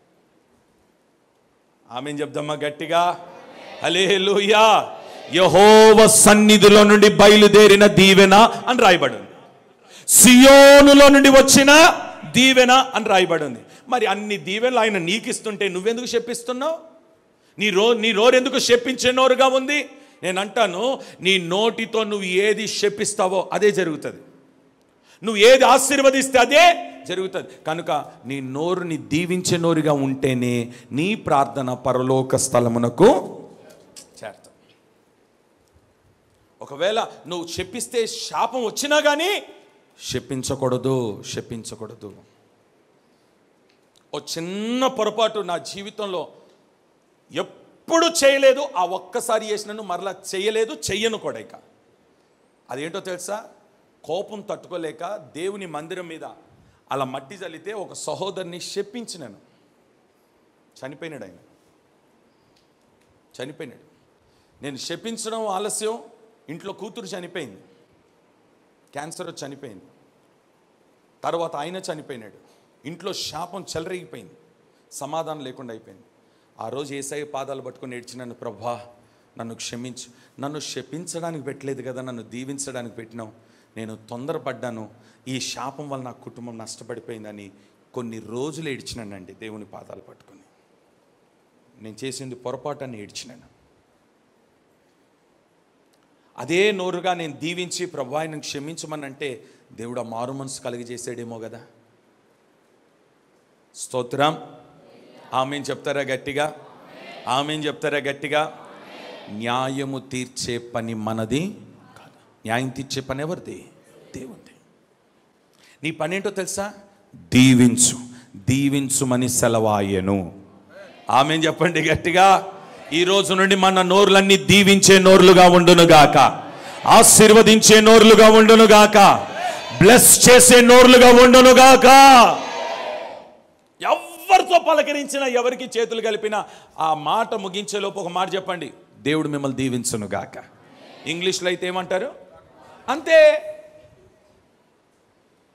ఆమె చెప్దమ్మా గట్టిగా హలేలుయా యహోవ సన్నిధిలో నుండి బయలుదేరిన దీవెన అని రాయబడి ఉంది సియోనులో నుండి వచ్చిన దీవెన అని రాయబడి ఉంది మరి అన్ని దీవెనలు ఆయన నీకిస్తుంటే నువ్వెందుకు చెప్పిస్తున్నావు నీ రో నీ నోరెందుకు శప్పించే నోరుగా ఉంది నేను అంటాను నీ నోటితో నువ్వు ఏది శపిస్తావో అదే జరుగుతుంది నువ్వు ఏది ఆశీర్వదిస్తే అదే జరుగుతుంది కనుక నీ నోరుని దీవించే నోరుగా ఉంటేనే నీ ప్రార్థన పరలోక స్థలమునకు చేరుతుంది ఒకవేళ నువ్వు చెప్పిస్తే శాపం వచ్చినా కానీ శపించకూడదు శపించకూడదు ఓ చిన్న పొరపాటు నా జీవితంలో ఎప్పుడు చేయలేదు ఆ ఒక్కసారి చేసినను మరలా చేయలేదు చెయ్యను కూడా ఇక అదేంటో తెలుసా కోపం తట్టుకోలేక దేవుని మందిరం మీద అలా మట్టి చల్లితే ఒక సహోదరుని శప్పించినాను చనిపోయినాడు ఆయన చనిపోయినాడు నేను శపించడం ఆలస్యం ఇంట్లో కూతురు చనిపోయింది క్యాన్సర్ వచ్చి చనిపోయింది తర్వాత ఆయన చనిపోయినాడు ఇంట్లో శాపం చెలరేగిపోయింది సమాధానం లేకుండా అయిపోయింది ఆ రోజు ఏసఐ పాదాలు పట్టుకొని ఏడ్చినాను ప్రభా నన్ను క్షమించు నన్ను శపించడానికి పెట్టలేదు కదా నన్ను దీవించడానికి పెట్టినావు నేను తొందరపడ్డాను ఈ శాపం వల్ల నా కుటుంబం నష్టపడిపోయిందని కొన్ని రోజులు ఏడ్చినానండి దేవుని పాదాలు పట్టుకొని నేను చేసింది పొరపాటు ఏడ్చినాను అదే నోరుగా నేను దీవించి ప్రభు ఆయన క్షమించమని అంటే దేవుడు ఆ మారు మనసు కలిగజేసాడేమో కదా స్తోత్రం ఆమెన్ చెప్తారా గట్టిగా ఆమెన్ చెప్తారా గట్టిగా న్యాయము తీర్చే పని మనది కాదు న్యాయం తీర్చే పని ఎవరిది దేవుంది నీ పని ఏంటో తెలుసా దీవించు దీవించుమని సెలవాయను ఆమె చెప్పండి గట్టిగా ఈ రోజు నుండి మన నోర్లన్నీ దీవించే నోర్లుగా ఉండునుగాక ఆశీర్వదించే నోర్లుగా ఉండునుగాక బ్లెస్ చేసే నోర్లుగా ఉండునుగాక ఎవరితో పలకరించినా ఎవరికి చేతులు కలిపినా ఆ మాట ముగించేలోపు ఒక మాట చెప్పండి దేవుడు మిమ్మల్ని దీవించునుగాక ఇంగ్లీష్లో అయితే ఏమంటారు అంతే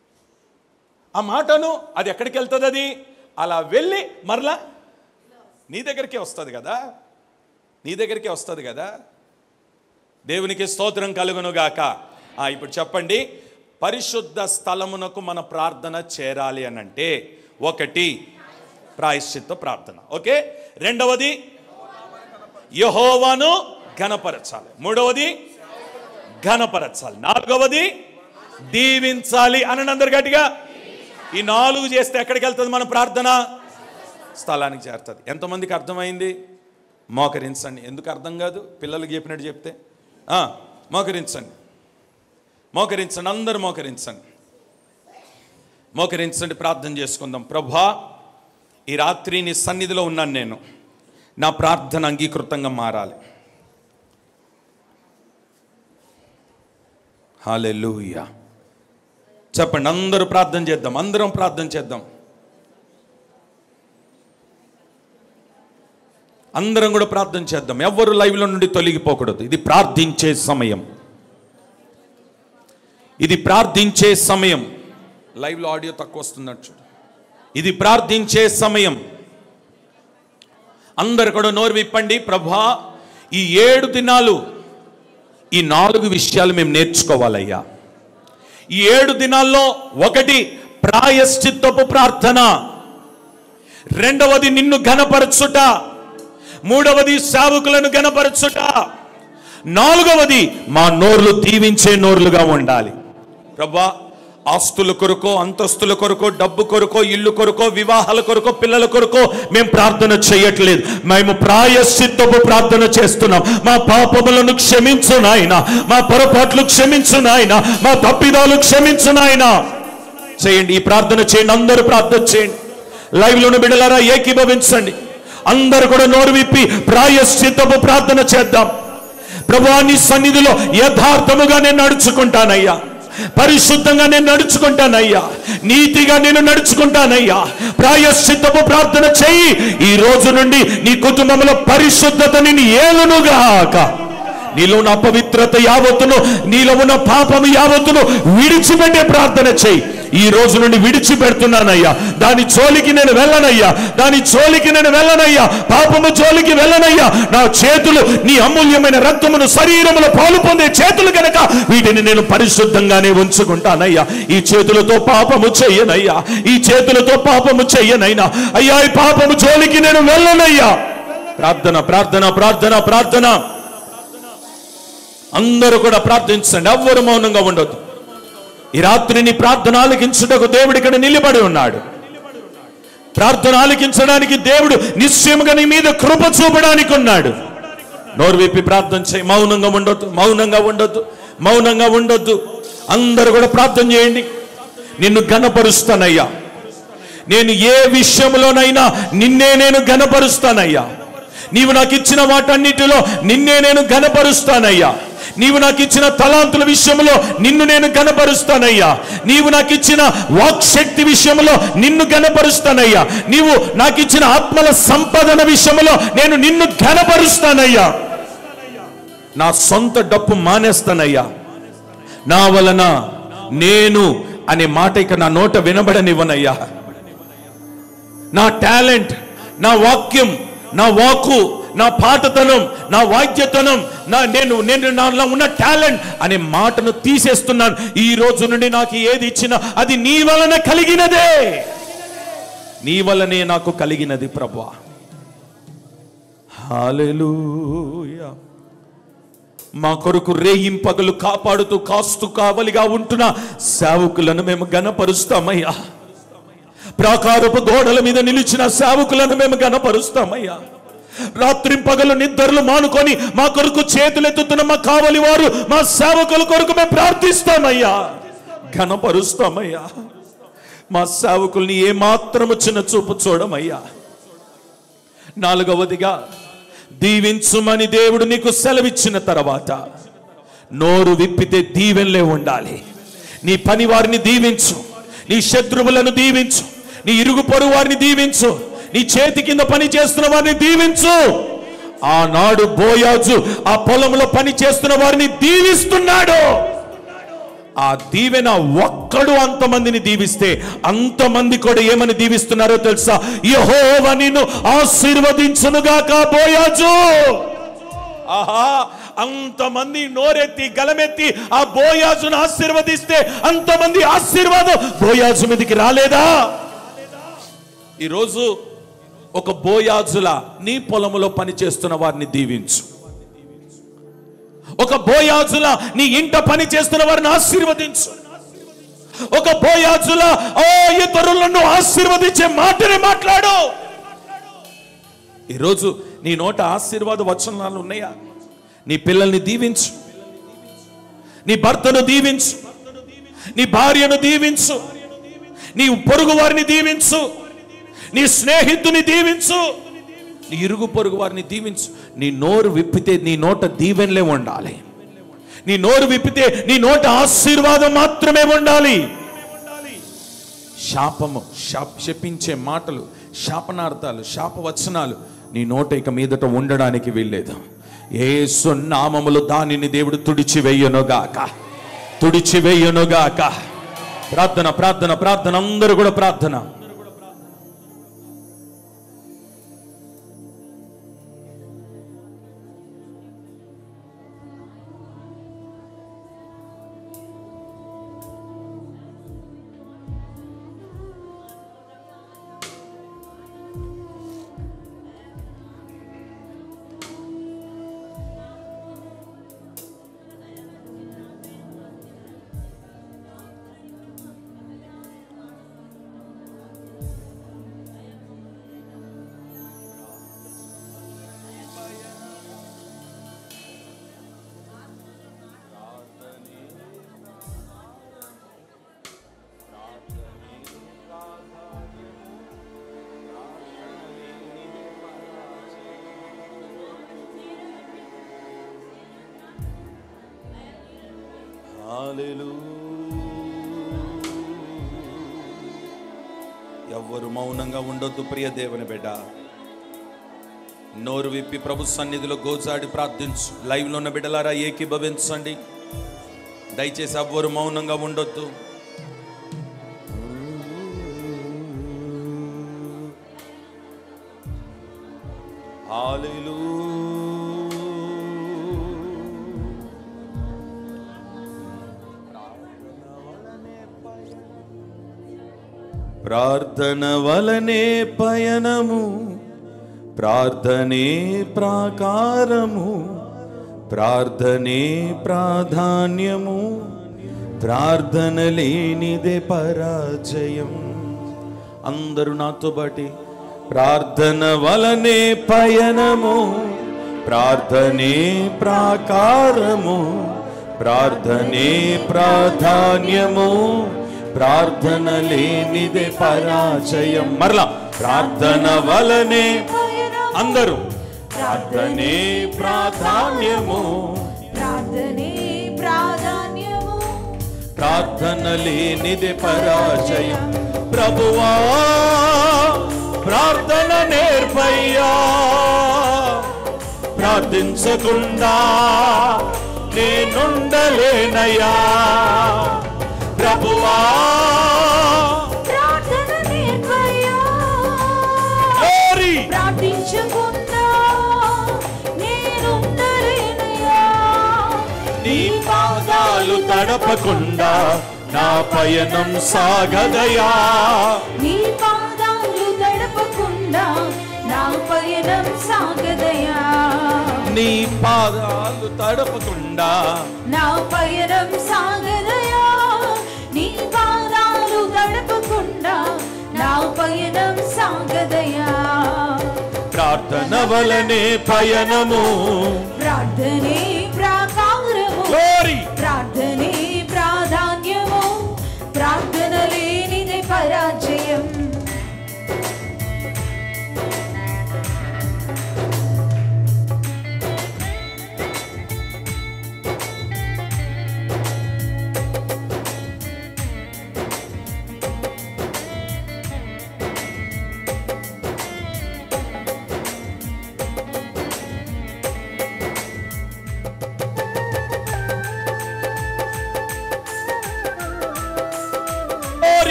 ఆ మాటను అది ఎక్కడికి వెళ్తుంది అది అలా వెళ్ళి మరలా నీ దగ్గరికే వస్తుంది కదా నీ దగ్గరికే వస్తుంది కదా దేవునికి స్తోత్రం కలుగునుగాక ఆ, ఇప్పుడు చెప్పండి పరిశుద్ధ స్థలమునకు మన ప్రార్థన చేరాలి అని అంటే ఒకటి ప్రాయశ్చిత్త ప్రార్థన ఓకే రెండవది యహోవాను ఘనపరచాలి మూడవది ఘనపరచాలి నాలుగవది దీవించాలి అని అందరు గట్టిగా ఈ నాలుగు చేస్తే ఎక్కడికి వెళ్తుంది మన ప్రార్థన స్థలానికి చేరుతుంది ఎంతమందికి అర్థమైంది మోకరించండి ఎందుకు అర్థం కాదు పిల్లలకి చెప్పినట్టు చెప్తే ఆ, మోకరించండి మోకరించండి అందరూ మోకరించండి మోకరించండి ప్రార్థన చేసుకుందాం ప్రభా ఈ రాత్రి నీ సన్నిధిలో ఉన్నాను నేను నా ప్రార్థన అంగీకృతంగా మారాలి హాలెలూయా చెప్పండి అందరూ ప్రార్థన చేద్దాం అందరం ప్రార్థన చేద్దాం అందరం కూడా ప్రార్థన చేద్దాం ఎవ్వరు లైవ్లో నుండి తొలగిపోకూడదు ఇది ప్రార్థించే సమయం ఇది ప్రార్థించే సమయం లైవ్లో ఆడియో తక్కువ వస్తున్నట్టు చూడు ఇది ప్రార్థించే సమయం అందరు కూడా నోరు విప్పండి ప్రభా ఈ ఏడు దినాలు ఈ నాలుగు విషయాలు మేము నేర్చుకోవాలయ్యా ఈ ఏడు దినాల్లో ఒకటి ప్రాయశ్చిత్తపు ప్రార్థన రెండవది నిన్ను ఘనపరచుట మూడవది సేవకులను ఘనపరచుట నాలుగవది మా నోర్లు దీవించే నోర్లుగా ఉండాలి ప్రభా ఆస్తుల కొరకో అంతస్తుల కొరకో డబ్బు కొరకో ఇల్లు కొరకో వివాహాల కొరకో పిల్లల కొరకో మేము ప్రార్థన చేయట్లేదు మేము ప్రాయశ్చిత్తపు ప్రార్థన చేస్తున్నాం మా పాపములను క్షమించు నాయన మా పొరపాట్లు క్షమించు నాయన మా తప్పిదాలు క్షమించు నాయన చేయండి ఈ ప్రార్థన చేయండి అందరూ ప్రార్థన చేయండి లైవ్ లోని బిడ్డలారా ఏకీభవించండి అందరూ కూడా నోరు విప్పి ప్రాయశ్చిత్తపు ప్రార్థన చేద్దాం ప్రభా నీ సన్నిధిలో యథార్థముగా నేను నడుచుకుంటానయ్యా పరిశుద్ధంగా నేను నడుచుకుంటానయ్యా నీతిగా నేను నడుచుకుంటానయ్యా ప్రాయశ్చిత్తపు ప్రార్థన చెయ్యి ఈ రోజు నుండి నీ కుటుంబంలో పరిశుద్ధత నేను ఏలునుగాక నీలో ఉన్న అపవిత్రత యావత్తును నీలో ఉన్న పాపము యావత్తును విడిచిపెట్టే ప్రార్థన చెయ్యి ఈ రోజు నుండి విడిచిపెడుతున్నానయ్యా దాని జోలికి నేను వెళ్ళనయ్యా దాని జోలికి నేను వెళ్ళనయ్యా పాపము జోలికి వెళ్ళనయ్యా నా చేతులు నీ అమూల్యమైన రక్తమును శరీరములో పాలు పొందే చేతులు గనక వీటిని నేను పరిశుద్ధంగానే ఉంచుకుంటానయ్యా ఈ చేతులతో పాపము చెయ్యనయ్యా ఈ చేతులతో పాపము చెయ్యనైనా అయ్యా ఈ పాపము జోలికి నేను వెళ్ళనయ్యా ప్రార్థన ప్రార్థన ప్రార్థన ప్రార్థన అందరూ కూడా ప్రార్థించండి ఎవ్వరు మౌనంగా ఉండొద్దు ఈ రాత్రి నీ ప్రార్థన ఆలకించుటకు దేవుడు ఇక్కడ నిలబడి ఉన్నాడు ప్రార్థన ఆలకించడానికి దేవుడు నిశ్చయముగా నీ మీద కృప చూపడానికి ఉన్నాడు నోరు విప్పి ప్రార్థన చేయి మౌనంగా ఉండొద్దు మౌనంగా ఉండొద్దు మౌనంగా ఉండొద్దు అందరూ కూడా ప్రార్థన చేయండి నిన్ను ఘనపరుస్తానయ్యా నేను ఏ విషయంలోనైనా నిన్నే నేను ఘనపరుస్తానయ్యా నీవు నాకు ఇచ్చిన వాటన్నిటిలో నిన్నే నేను ఘనపరుస్తానయ్యా నీవు నాకు ఇచ్చిన తలాంతుల విషయంలో నిన్ను నేను గనపరుస్తానయ్యా నీవు నాకు ఇచ్చిన వాక్శక్తి విషయంలో నిన్ను గనపరుస్తానయ్యా నీవు నాకు ఇచ్చిన ఆత్మల సంపదన విషయంలో నేను నిన్ను ఘనపరుస్తానయ్యా నా సొంత డప్పు మానేస్తానయ్యా నా వలన నేను అనే మాట ఇక నా నోట వినబడనివ్వనయ్యా నా టాలెంట్ నా వాక్యం నా వాకు నా పాటతనం నా వాద్యతనం నా నేను నేను నాలో ఉన్న టాలెంట్ అనే మాటను తీసేస్తున్నాను ఈ రోజు నుండి నాకు ఏది ఇచ్చినా అది నీ వలన కలిగినదే నీ వలనే నాకు కలిగినది ప్రభా హల్లెలూయా మా కొరకు రేయింపగలు కాపాడుతూ కాస్తూ కావలిగా ఉంటున్న సేవకులను మేము గనపరుస్తామయ్యా ప్రాకారపు గోడల మీద నిలిచిన సేవకులను మేము గనపరుస్తామయ్యా రాత్రి పగలు నిద్రలు మానుకొని మా కొరకు చేతులెత్తుతున్న మా కావలి వారు మా సేవకుల కొరకు మేము ప్రార్థిస్తామయ్యా ఘనపరుస్తామయ్యా మా సేవకుల్ని ఏమాత్రము చిన్న చూపు చూడమయ్యా నాలుగవదిగా దీవించుమని దేవుడు నీకు సెలవిచ్చిన తర్వాత నోరు విప్పితే దీవెనలే ఉండాలి నీ పని వారిని దీవించు నీ శత్రువులను దీవించు నీ ఇరుగు పొరుగు వారిని దీవించు నీ చేతి కింద పని చేస్తున్న వారిని దీవించు ఆనాడు బోయాజు ఆ పొలంలో పని చేస్తున్న వారిని దీవిస్తున్నాడు ఆ దీవెన ఒక్కడు అంతమందిని దీవిస్తే అంతమంది కూడా ఏమని దీవిస్తున్నారో తెలుసా యహోవ నిన్ను ఆశీర్వదించునుగాక బోయాజు ఆహా అంతమంది నోరెత్తి గలమెత్తి ఆ బోయాజును ఆశీర్వదిస్తే అంతమంది ఆశీర్వాదం బోయాజు మీదకి రాలేదా ఈరోజు ఒక బోయాజుల నీ పొలములో పనిచేస్తున్న వారిని దీవించు ఒక బోయాజుల నీ ఇంట పని చేస్తున్న వారిని ఆశీర్వదించు ఒక బోయాజుల ఓ ఇతరులను ఆశీర్వదించే మాటని మాట్లాడు ఈరోజు నీ నోట ఆశీర్వాద వచనాలు ఉన్నాయా నీ పిల్లల్ని దీవించు నీ భర్తను దీవించు నీ భార్యను దీవించు నీ పొరుగు వారిని దీవించు నీ స్నేహితుని దీవించు నీ ఇరుగు పొరుగు వారిని దీవించు నీ నోరు విప్పితే నీ నోట దీవెనలే ఉండాలి నీ నోరు విప్పితే నీ నోట ఆశీర్వాదం మాత్రమే ఉండాలి శాపము శాప శపించే మాటలు శాపనార్థాలు శాపవచనాలు నీ నోట ఇక మీదట ఉండడానికి వీల్లేదు ఏ సున్నామములు దానిని దేవుడు తుడిచి వెయ్యనుగాక తుడిచి వెయ్యనుగాక ప్రార్థన ప్రార్థన ప్రార్థన అందరూ కూడా ప్రార్థన ఎవ్వరు మౌనంగా ఉండొద్దు ప్రియ దేవుని బిడ్డ నోరు విప్పి ప్రభు సన్నిధిలో గోచాడి ప్రార్థించు లైవ్లో ఉన్న బిడ్డలారా ఏకీభవించండి దయచేసి ఎవ్వరు మౌనంగా ఉండొద్దు ప్రార్థన వలనే పయనము ప్రార్థనే ప్రాకారము ప్రార్థనే ప్రాధాన్యము ప్రార్థన లేనిదే పరాజయం అందరూ నాతో బాటి ప్రార్థన వలనే పయనము ప్రార్థనే ప్రాకారము ప్రార్థనే ప్రాధాన్యము ప్రార్థన లేనిదే పరాజయం మరలా ప్రార్థన వలనే అందరూ ప్రార్థనే ప్రాధాన్యము ప్రార్థనే ప్రాధాన్యము ప్రార్థన లేనిదే పరాజయం ప్రభువా ప్రార్థన నేర్పయ్యా ప్రార్థించకుండా నేనుండలేనయ్యా ప్రభువా ప్రార్థన నేర్పయ్యా glory. ప్రార్థించకుండా నేనుండలేనయ్యా నీ పాదాలు తడపకుండా నా పయనం సాగదయా నీ పాదాలు తడపకుండా నా పయనం సాగదయా నీ పాదాలు తడపకుండా నా పయనం సాగదయా నీ పాదాలు తడపకుండా నా పయనం సాగదయా ప్రార్థన వలనే పయనము ప్రార్థనే ప్రాకారము Glory. ప్రార్థనే ప్రాధాన్యము ప్రార్థన లేనిదే పరాజయం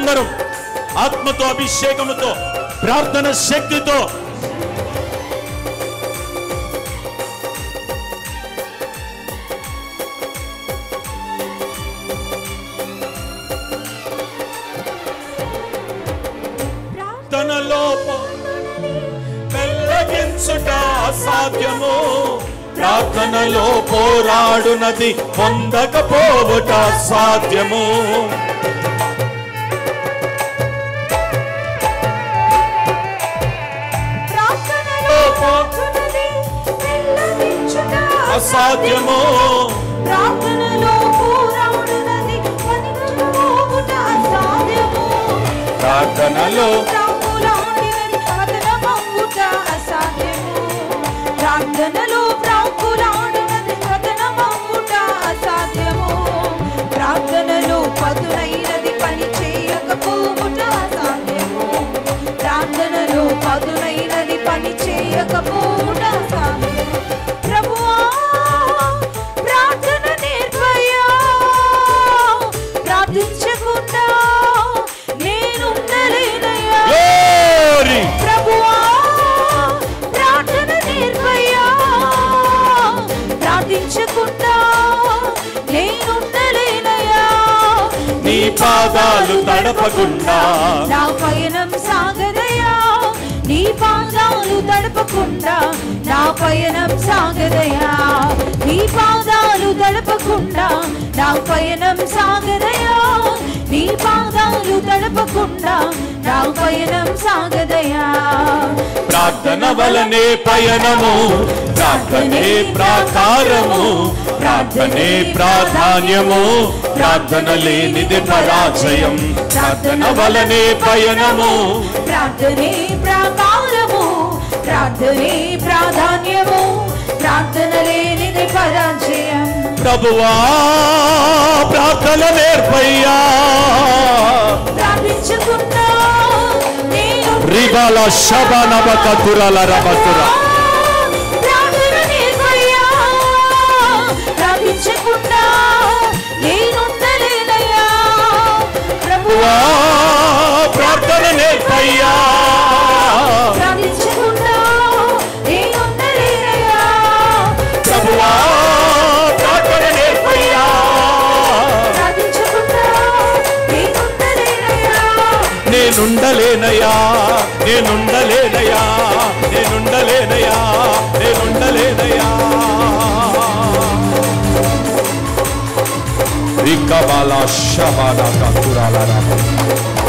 అందరం ఆత్మతో అభిషేకముతో ప్రార్థన శక్తితో ప్రార్థనలో వెల్లగించుట అసాధ్యము ప్రార్థనలో పోరాడునది పొందకపోవుట సాధ్యము ప్రార్థనలో పోతున్నది వెళ్ళవించుట అసాధ్యము ప్రార్థనలో పోరాడునది పనికిపోవుట అసాధ్యము ప్రార్థనలో ప్రాకులాడినది పతనమవుట అసాధ్యము ప్రార్థనలో ప్రాకులాడినది పతనమవుట అసాధ్యము ప్రార్థనలో పదునైనది పని చేయకపోవుట అసాధ్యము ప్రార్థనలో పదునైనది పని చేయకపోవుట అసాధ్యము ప్రభువా ప్రార్థన నేర్పయ్యా ప్రార్థించకుండా నేనుండలేనయ్యా Glory! ప్రభువా ప్రార్థన నేర్పయ్యా ప్రార్థించకుండా నేనుండలేనయ్యా నీ పాదాలు తడపకుండా నా పయనం సాగదయా నీ పాదాలు తడపకుండా నా పయనం సాగదయా నీ పాదాలు తడపకుండా నా పయనం సాగదయా నీ పాదాలు తడపకుండా నా పయనం సాగదయా ప్రార్థన వలనే పయనము ప్రార్థనే ప్రాకారము ప్రార్థనే ప్రాధాన్యము ప్రార్థన లేనిది పరాజయం ప్రార్థన వలనే పయనము ప్రార్థనే ప్రాకారము ప్రార్థనే ప్రాధాన్యము ప్రార్థన లేనిది పరాజయం ప్రభువా ప్రార్థన నేర్పయ్యా ప్రార్థించకుండా నేను రిబాల శబనవ కతురల రమతుర ప్రార్థన నేర్పయ్యా ప్రార్థించకుండా నేనుండలేనయ్యా ప్రభువా ప్రభువా ప్రార్థన నేర్పయ్యా ప్రార్థించకుండా నేనుండలేనయ్యా ప్రభువా ప్రార్థన నేర్పయ్యా ప్రార్థించకుండా నేనుండలేనయ్యా నేనుండలేనయా నేనుండలేనయా నేనుండలేనయా నేనుండలేనయా రికబాల శబాల కతురాల రామ